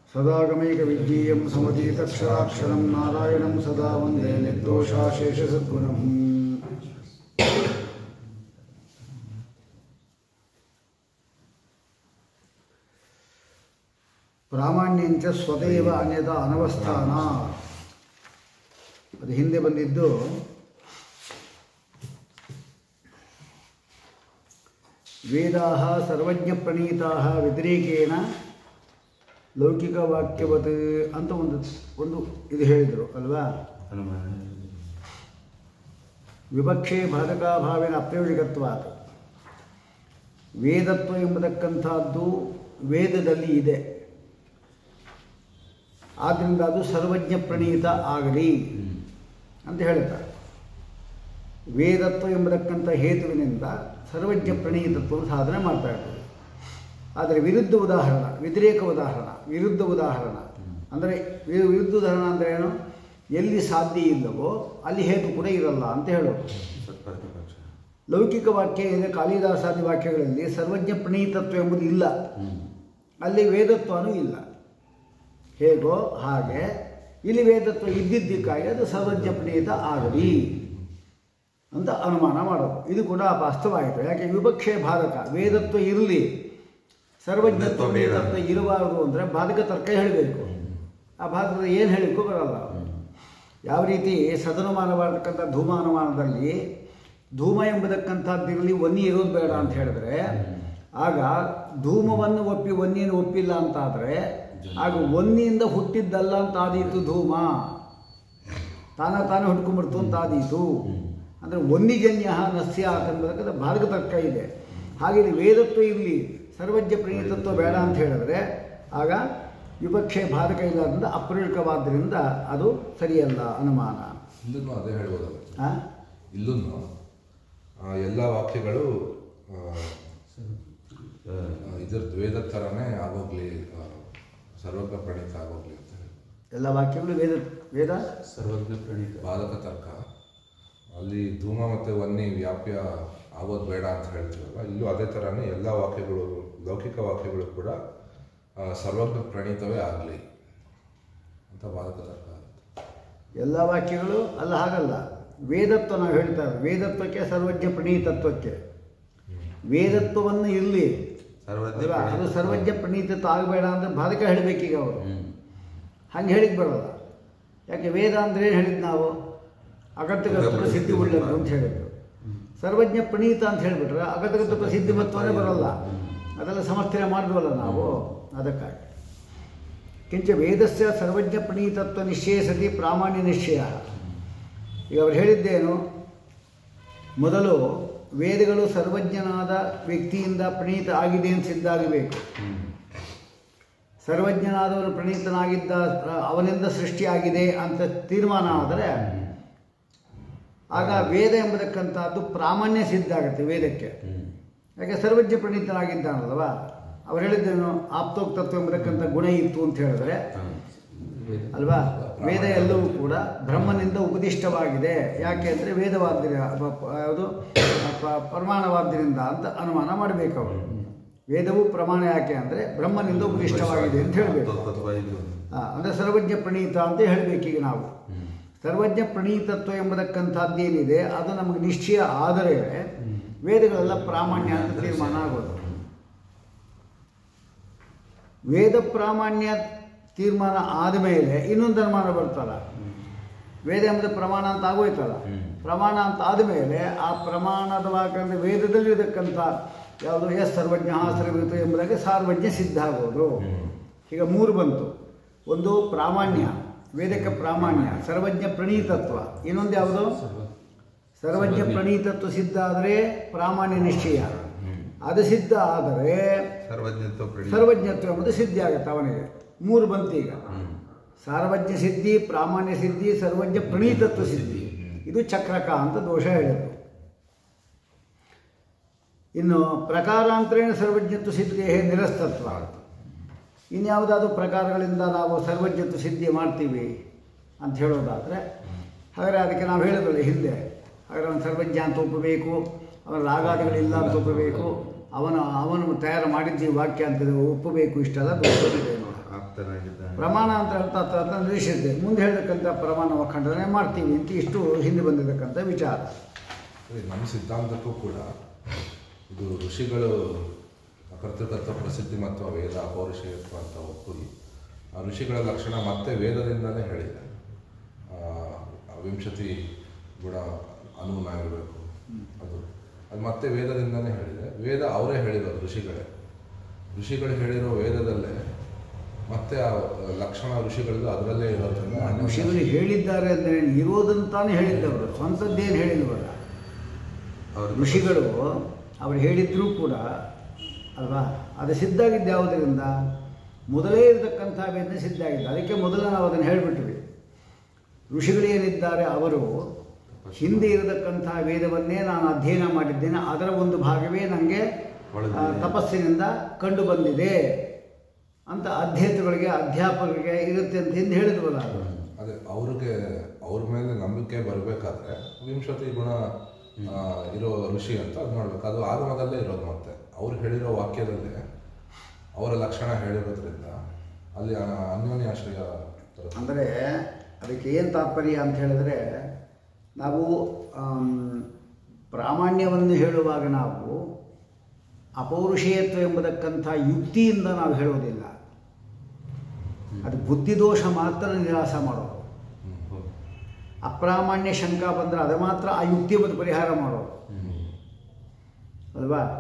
ಸದಾಗಮೈಕವಿಜ್ಞೇಯಂ ಸಮತೀತಕ್ಷರಾಕ್ಷರಂ ನಾರಾಯಣಂ ಸದಾ ವಂದೇ ನಿರ್ದೋಷಾಶೇಷಸದ್ಗುಣಂ ಪ್ರಾಮಾಣ್ಯಂಚ ಸ್ವದೇವ ಅನ್ಯದ ಅನವಸ್ಥಾನ ಅದು ಹಿಂದೆ ಬಂದಿದ್ದು ವೇದಾ ಸರ್ವಜ್ಞಪ್ರಣೀತಾ ವ್ಯತಿರೇಕೇನ ಲೌಕಿಕವಾಕ್ಯವತ್ ಅಂತ ಒಂದು ಒಂದು ಇದು ಹೇಳಿದರು ಅಲ್ವಾ ವಿವಕ್ಷೆ ಬಾಧಕಾಭಾವೇನ ಅಪ್ರಯೋಜಕತ್ವಾತ್ ವೇದತ್ವ ಎಂಬತಕ್ಕಂಥದ್ದು ವೇದದಲ್ಲಿ ಇದೆ ಆದ್ದರಿಂದ ಅದು ಸರ್ವಜ್ಞ ಪ್ರಣೀತ ಆಗಲಿ ಅಂತ ಹೇಳ್ತಾರೆ ವೇದತ್ವ ಎಂಬತಕ್ಕಂಥ ಹೇತುವಿನಿಂದ ಸರ್ವಜ್ಞ ಪ್ರಣೀತತ್ವವನ್ನು ಸಾಧನೆ ಮಾಡ್ತಾ ಇರ್ತದೆ ಆದರೆ ವಿರುದ್ಧ ಉದಾಹರಣ ವ್ಯತಿರೇಕ ಉದಾಹರಣ ವಿರುದ್ಧ ಉದಾಹರಣ ಅಂದರೆ ವಿ- ವಿರುದ್ಧ ಉದಾಹರಣ ಅಂದರೆ ಏನು ಎಲ್ಲಿ ಸಾಧ್ಯ ಇಲ್ಲವೋ ಅಲ್ಲಿ ಹೇತು ಕೂಡ ಇರಲ್ಲ ಅಂತ ಹೇಳೋದು ಲೌಕಿಕ ವಾಕ್ಯ ಇದೆ ಕಾಳಿದಾಸಾದಿ ವಾಕ್ಯಗಳಲ್ಲಿ ಸರ್ವಜ್ಞ ಪ್ರಣೀತತ್ವ ಎಂಬುದು ಇಲ್ಲ ಅಲ್ಲಿ ವೇದತ್ವನೂ ಇಲ್ಲ ಹೇಗೋ ಹಾಗೆ ಇಲ್ಲಿ ವೇದತ್ವ ಇದ್ದಿದ್ದಕ್ಕಾಗಿ ಅದು ಸರ್ವಜ್ಞ ಪ್ರಣೀತ ಆಗಲಿ ಅಂತ ಅನುಮಾನ ಮಾಡೋದು ಇದು ಕೂಡ ವಾಸ್ತವಾಯಿತು ಯಾಕೆ ವಿಪಕ್ಷೆ ಬಾಧಕ ವೇದತ್ವ ಇರಲಿ ಸರ್ವಜ್ಞತ್ವ ವೇದತ್ವ ಇರಬಾರದು ಅಂದರೆ ಬಾಧಕ ತರ್ಕ ಹೇಳಬೇಕು ಆ ಬಾಧಕದ ಏನು ಹೇಳಿಕೂ ಬರಲ್ಲ ಯಾವ ರೀತಿ ಸದನುಮಾನವಾಗತಕ್ಕಂಥ ಧೂಮಾನುಮಾನದಲ್ಲಿ ಧೂಮ ಎಂಬತಕ್ಕಂಥದ್ದಿರಲಿ ವನ್ನಿ ಇರೋದು ಬೇಡ ಅಂತ ಹೇಳಿದ್ರೆ ಆಗ ಧೂಮವನ್ನು ಒಪ್ಪಿ ವನ್ನಿಯನ್ನು ಒಪ್ಪಿಲ್ಲ ಅಂತಾದರೆ ಆಗ ವನ್ನಿಯಿಂದ ಹುಟ್ಟಿದ್ದಲ್ಲ ಅಂತ ಆದೀತು ಧೂಮ ತಾನ ತಾನೇ ಹುಟ್ಕೊಂಡ್ಬಿಡ್ತು ಅಂತ ಆದೀತು ಅಂದರೆ ವನ್ನಿಜನ್ಯ ನಸ್ಯ ಎಂಬುದಕ್ಕೆ ಬಾಧಕ ತರ್ಕ ಇದೆ ಹಾಗೆ ಇಲ್ಲಿ ವೇದತ್ವ ಇರಲಿ ಸರ್ವಜ್ಞ ಪ್ರಣೀತತ್ವ ಬೇಡ ಅಂತ ಹೇಳಿದ್ರೆ ಆಗ ವಿಪಕ್ಷೆ ಬಾಧಕ ಇಲ್ಲದ್ರಿಂದ ಅಪ್ರಯೋಜಕವಾದ್ದರಿಂದ ಅದು ಸರಿಯಲ್ಲ ಅನುಮಾನ ಇಲ್ಲೂ ಅದೇ ಹೇಳ್ಬೋದಲ್ಲ ಆ? ಇಲ್ಲೂ ಎಲ್ಲ ವಾಕ್ಯಗಳು ಆ, ಆ, ಇದ್ರ ವೇದ ಥರನೇ ಆಗೋಗ್ಲಿ ಆ, ಸರ್ವಜ್ಞ ಪ್ರಣೀತ ಆಗೋಗ್ಲಿ ಅಂತ ಹೇಳಿ ಎಲ್ಲ ವಾಕ್ಯಗಳು ವೇದ ವೇದ ಸರ್ವಜ್ಞ ಪ್ರಣೀತ ಬಾಧಕ ತರ್ಕ ಅಲ್ಲಿ ಧೂಮ ಮತ್ತು ವನ್ನಿ ವ್ಯಾಪ್ಯ ಆಗೋದು ಬೇಡ ಅಂತ ಹೇಳ್ತೀವಲ್ಲ ಇಲ್ಲೂ ಅದೇ ಥರನೇ ಎಲ್ಲ ವಾಕ್ಯಗಳು ಲೌಕಿಕ ವಾಕ್ಯಗಳು ಕೂಡ ಆ, ಸರ್ವಜ್ಞ ಪ್ರಣೀತವೇ ಆಗಲಿ ಅಂತ ಬಾಧಕ ತರ್ಕ ಆಗುತ್ತೆ ಎಲ್ಲ ವಾಕ್ಯಗಳು ಅಲ್ಲ ಹಾಗಲ್ಲ ವೇದತ್ವ ನಾವು ಹೇಳ್ತಾರೆ ವೇದತ್ವಕ್ಕೆ ಸರ್ವಜ್ಞ ಪ್ರಣೀತತ್ವಕ್ಕೆ ವೇದತ್ವವನ್ನು ಇರಲಿ ಸರ್ವಜ್ಞ ಅಲ್ವಾ? ಅದು ಸರ್ವಜ್ಞ ಪ್ರಣೀತತ್ವ ಆಗಬೇಡ ಅಂದರೆ ಬಾಧಕ ಹೇಳಬೇಕೀಗ ಅವರು ಹ್ಮ್. ಹಂಗೆ ಹೇಳಿಕ್ ಬರೋಲ್ಲ ಯಾಕೆ ವೇದ ಅಂದ್ರೆ ಏನು ಹೇಳಿದ್ ನಾವು ಅಗತ್ಯಗತ ಪ್ರಸಿದ್ಧಿ ಉಳ್ಳದ್ದು ಅಂತ ಹೇಳಿದ್ರು ಸರ್ವಜ್ಞ ಪ್ರಣೀತ ಅಂತ ಹೇಳಿಬಿಟ್ರೆ ಅಗತ್ಯಗತ ಪ್ರಸಿದ್ಧಿ ಮತ್ವನೇ ಬರಲ್ಲ ಅದೆಲ್ಲ ಸಮರ್ಥನೆ ಮಾಡಿದ್ವಲ್ಲ ನಾವು ಅದಕ್ಕಾಗಿ ಕಿಂಚ ವೇದಸ್ಯ ಸರ್ವಜ್ಞ ಪ್ರಣೀತತ್ವ ನಿಶ್ಚಯ ಸತಿ ಪ್ರಾಮಾಣ್ಯ ನಿಶ್ಚಯ ಈಗ ಅವ್ರು ಹೇಳಿದ್ದೇನು ಮೊದಲು ವೇದಗಳು ಸರ್ವಜ್ಞನಾದ ವ್ಯಕ್ತಿಯಿಂದ ಪ್ರಣೀತ ಆಗಿದೆ ಅಂತ ಸಿದ್ಧ ಆಗಬೇಕು ಸರ್ವಜ್ಞನಾದವನು ಪ್ರಣೀತನಾಗಿದ್ದ ಅವನಿಂದ ಸೃಷ್ಟಿಯಾಗಿದೆ ಅಂತ ತೀರ್ಮಾನ ಆದರೆ ಆಗ ವೇದ ಎಂಬತಕ್ಕಂಥದ್ದು ಪ್ರಾಮಾಣ್ಯ ಸಿದ್ಧ ಆಗುತ್ತೆ ವೇದಕ್ಕೆ ಹ್ಮ್. ಯಾಕೆ ಸರ್ವಜ್ಞ ಪ್ರಣೀತನಾಗಿದ್ದಾನಲ್ವ ಅವ್ರು ಹೇಳಿದ್ದೇನು ಆಪ್ತೋಕ್ತತ್ವ ಎಂಬತಕ್ಕಂಥ ಗುಣ ಇತ್ತು ಅಂತ ಹೇಳಿದ್ರೆ ಹ್ಮ್. ವೇದ. ಅಲ್ವಾ ವೇದ ಎಲ್ಲವೂ ಕೂಡ ಬ್ರಹ್ಮನಿಂದ ಉಪದಿಷ್ಟವಾಗಿದೆ ಯಾಕೆ ಅಂದರೆ ವೇದವಾದ್ಯ ಯಾವುದು ಪ- ಪ್ರಮಾಣವಾದ್ದರಿಂದ ಅಂತ ಅನುಮಾನ ಮಾಡಬೇಕು ಅವರು ವೇದವು ಪ್ರಮಾಣ ಯಾಕೆ ಅಂದರೆ ಬ್ರಹ್ಮನಿಂದ ಉಪದಿಷ್ಟವಾಗಿದೆ ಅಂತ ಹೇಳಬೇಕು ತತ್ವ ಇದು. ಅಂದರೆ ಸರ್ವಜ್ಞ ಪ್ರಣೀತ ಅಂತ ಹೇಳಬೇಕೀಗ ನಾವು ಹ್ಮ್. ಸರ್ವಜ್ಞ ಪ್ರಣೀತತ್ವ ಎಂಬತಕ್ಕಂಥದ್ದೇನಿದೆ ಅದು ನಮಗೆ ನಿಶ್ಚಯ ಆದರೆ ವೇದಗಳೆಲ್ಲ ಪ್ರಾಮಾಣ್ಯ ಅಂತ ತೀರ್ಮಾನ ಆಗೋದು ವೇದ ಪ್ರಾಮಾಣ್ಯ ತೀರ್ಮಾನ ಆದಮೇಲೆ ಇನ್ನೊಂದು ಅನುಮಾನ ಬರ್ತಲ್ಲ ವೇದ ಎಂಬುದು ಪ್ರಮಾಣ ಅಂತ ಆಗೋಯ್ತಲ್ಲ ಹ್ಮ್. ಪ್ರಮಾಣ ಅಂತ ಆದಮೇಲೆ ಆ ಪ್ರಮಾಣದ ವಾಕ್ಯ ವೇದದಲ್ಲಿ ಇರತಕ್ಕಂಥ ಯಾವುದು ಎಸ್ ಸರ್ವಜ್ಞ ಸರ್ವಜ್ಞ ಎಂಬುದಾಗಿ ಸಾರ್ವಜ್ಞ ಸಿದ್ಧ ಆಗೋದು ಹ್ಮ್. ಈಗ ಮೂರು ಬಂತು ಒಂದು ಪ್ರಾಮಾಣ್ಯ ವೇದಕ್ಕೆ ಪ್ರಾಮಾಣ್ಯ ಸರ್ವಜ್ಞ ಪ್ರಣೀತತ್ವ ಇನ್ನೊಂದು ಯಾವುದು ಸರ್ವಜ್ಞ ಪ್ರಣೀತತ್ವ ಸಿದ್ಧ ಆದರೆ ಪ್ರಾಮಾಣ್ಯ ನಿಶ್ಚಯ ಹ್ಮ್. ಅದು ಸಿದ್ಧ ಆದರೆ ಸರ್ವಜ್ಞತ್ವ ಪ್ರಣೀತ. ಸರ್ವಜ್ಞತ್ವ ಎಂಬುದು ಸಿದ್ಧಿ ಆಗುತ್ತೆ ಅವನಿಗೆ ಮೂರು ಬಂತು ಈಗ ಹ್ಮ್. ಸಾರ್ವಜ್ಞ ಸಿದ್ಧಿ ಪ್ರಾಮಾಣ್ಯ ಸಿದ್ಧಿ ಸರ್ವಜ್ಞ ಪ್ರಣೀತತ್ವ ಸಿದ್ಧಿ ಇದು ಚಕ್ರಕ ಅಂತ ದೋಷ ಹೇಳಿದರು ಇನ್ನು ಪ್ರಕಾರಾಂತರೇಣ ಸರ್ವಜ್ಞತ್ವ ಸಿದ್ಧಿ ನಿರಸ್ತತ್ವ ಇನ್ಯಾವುದಾದ್ರೂ ಪ್ರಕಾರಗಳಿಂದ ನಾವು ಸರ್ವಜ್ಞತ್ವ ಸಿದ್ಧಿ ಮಾಡ್ತೀವಿ ಅಂತ ಹೇಳೋದಾದರೆ ಹಾಗಾದರೆ ಅದಕ್ಕೆ ನಾವು ಹೇಳಿದ್ರಲ್ಲ ಹಿಂದೆ ಹಾಗಾದ್ರೆ ಅವನು ಸರ್ವಜ್ಞ ಅಂತ ಒಪ್ಪಬೇಕು ಅವನ ರಾಗಾದಿಗಳಿಲ್ಲ ಅಂತ ಒಪ್ಪಬೇಕು ಅವನ ಅವನು ತಯಾರು ಮಾಡಿದ್ದ ಈ ವಾಕ್ಯ ಅಂತ ಒಪ್ಪಬೇಕು ಇಷ್ಟೆಲ್ಲ ದೋಷವಿದೆ ನೋಡಿ ಆಪ್ತನಾಗಿದ್ದಾನೆ ಪ್ರಮಾಣ ಅಂತ ಹೇಳ್ತಾ ಅರ್ಥ ನಿರೀಕ್ಷಿಸಿದೆ ಮುಂದೆ ಹೇಳ್ತಕ್ಕಂಥ ಪ್ರಮಾಣವ ಖಂಡನೆ ಮಾಡ್ತೀವಿ ಅಂತ ಇಷ್ಟು ಹಿಂದೆ ಬಂದಿರತಕ್ಕಂಥ ವಿಚಾರ ಅದೇ ನಮ್ಮ ಸಿದ್ಧಾಂತಕ್ಕೂ ಕೂಡ ಇದು ಋಷಿಗಳು ಕರ್ತೃಕತ್ವ ಪ್ರಸಿದ್ಧಿ ಮತ್ತು ವೇದ ಅಪೌರುಷೇಯತ್ವ ಅಂತ ಒಪ್ಪಿ ಆ ಋಷಿಗಳ ಲಕ್ಷಣ ಮತ್ತೆ ವೇದದಿಂದಲೇ ಹೇಳಿದೆ ಆ, ಆ ವಿಂಶತಿ ಗುಣ ಅನುಗುಣ ಇರಬೇಕು ಅದು ಅದು ಮತ್ತೆ ವೇದದಿಂದಲೇ ಹೇಳಿದೆ ವೇದ ಅವರೇ ಹೇಳಿರೋದು ಋಷಿಗಳೇ ಋಷಿಗಳು ಹೇಳಿರೋ ವೇದದಲ್ಲೇ ಮತ್ತೆ ಆ ಲಕ್ಷಣ ಋಷಿಗಳದ್ದು ಅದರಲ್ಲೇ ಇರೋದ್ರಿಂದ ಅನ್ಯೋನ್ಯ- ಋಷಿಗಳು ಹೇಳಿದ್ದಾರೆ ಅಂದರೆ ಇರೋದಂತಾನೆ ಹೇಳಿದ್ದವರು ಸ್ವಂತದ್ದೇನು ಹೇಳಿಲ್ವಲ್ಲ ಅವ್ರ ಋಷಿಗಳು ಅವರು ಹೇಳಿದ್ರೂ ಕೂಡ ಅಲ್ವಾ ಅದು ಸಿದ್ಧ ಆಗಿದ್ದು ಯಾವುದರಿಂದ ಮೊದಲೇ ಇರತಕ್ಕಂಥ ವೇದ ಸಿದ್ಧ ಆಗಿದೆ ಅದಕ್ಕೆ ಮೊದಲು ನಾವು ಅದನ್ನು ಹೇಳಿಬಿಟ್ವಿ ಋಷಿಗಳು ಏನಿದ್ದಾರೆ ಅವರು ಹಿಂದೆ ಇರತಕ್ಕಂಥ ವೇದವನ್ನೇ ನಾನು ಅಧ್ಯಯನ ಮಾಡಿದ್ದೇನೆ ಅದರ ಒಂದು ಭಾಗವೇ ನನಗೆ ಆ, ತಪಸ್ಸಿನಿಂದ ಕಂಡು ಬಂದಿದೆ ಅಂತ ಅಧ್ಯೇತಗಳಿಗೆ ಅಧ್ಯಾಪಕರಿಗೆ ಇರುತ್ತೆ ಅಂತ ಹಿಂದೆ ಹೇಳಿದ್ವಲ್ಲ ಅದು ಅದೇ ಅವ್ರಿಗೆ ಅವ್ರ ಮೇಲೆ ನಂಬಿಕೆ ಬರಬೇಕಾದ್ರೆ ವಿಂಶತಿ ಗುಣ ಆ, ಇರೋ ಋಷಿ ಅಂತ ಅದು ನೋಡ್ಬೇಕು ಅದು ಆಗಮದಲ್ಲೇ ಇರೋದು ಮತ್ತೆ ಅವ್ರು ಹೇಳಿರೋ ವಾಕ್ಯದಲ್ಲೇ ಅವರ ಲಕ್ಷಣ ಹೇಳಿರೋದ್ರಿಂದ ಅಲ್ಲಿ ಆ ಅನ್ಯೋನ್ಯಾಶ್ರಯ ಬರುತ್ತೆ. ಅಂದರೆ ಅದಕ್ಕೆ ಏನು ತಾತ್ಪರ್ಯ ಅಂತ ಹೇಳಿದ್ರೆ ನಾವು ಆಮ್, ಪ್ರಾಮಾಣ್ಯವನ್ನು ಹೇಳುವಾಗ ನಾವು ಅಪೌರುಷೇಯತ್ವ ಎಂಬುದಕ್ಕಂಥ ಯುಕ್ತಿಯಿಂದ ನಾವು ಹೇಳೋದಿಲ್ಲ ಅದು ಬುದ್ಧಿದೋಷ ಮಾತ್ರ ನಿರಾಸ ಮಾಡೋದು ಹೌದು. ಅಪ್ರಾಮಾಣ್ಯ ಶಂಕ ಬಂದರೆ ಅದು ಮಾತ್ರ ಆ ಯುಕ್ತಿ ಒಂದು ಪರಿಹಾರ ಮಾಡೋದು ಅಲ್ವಾ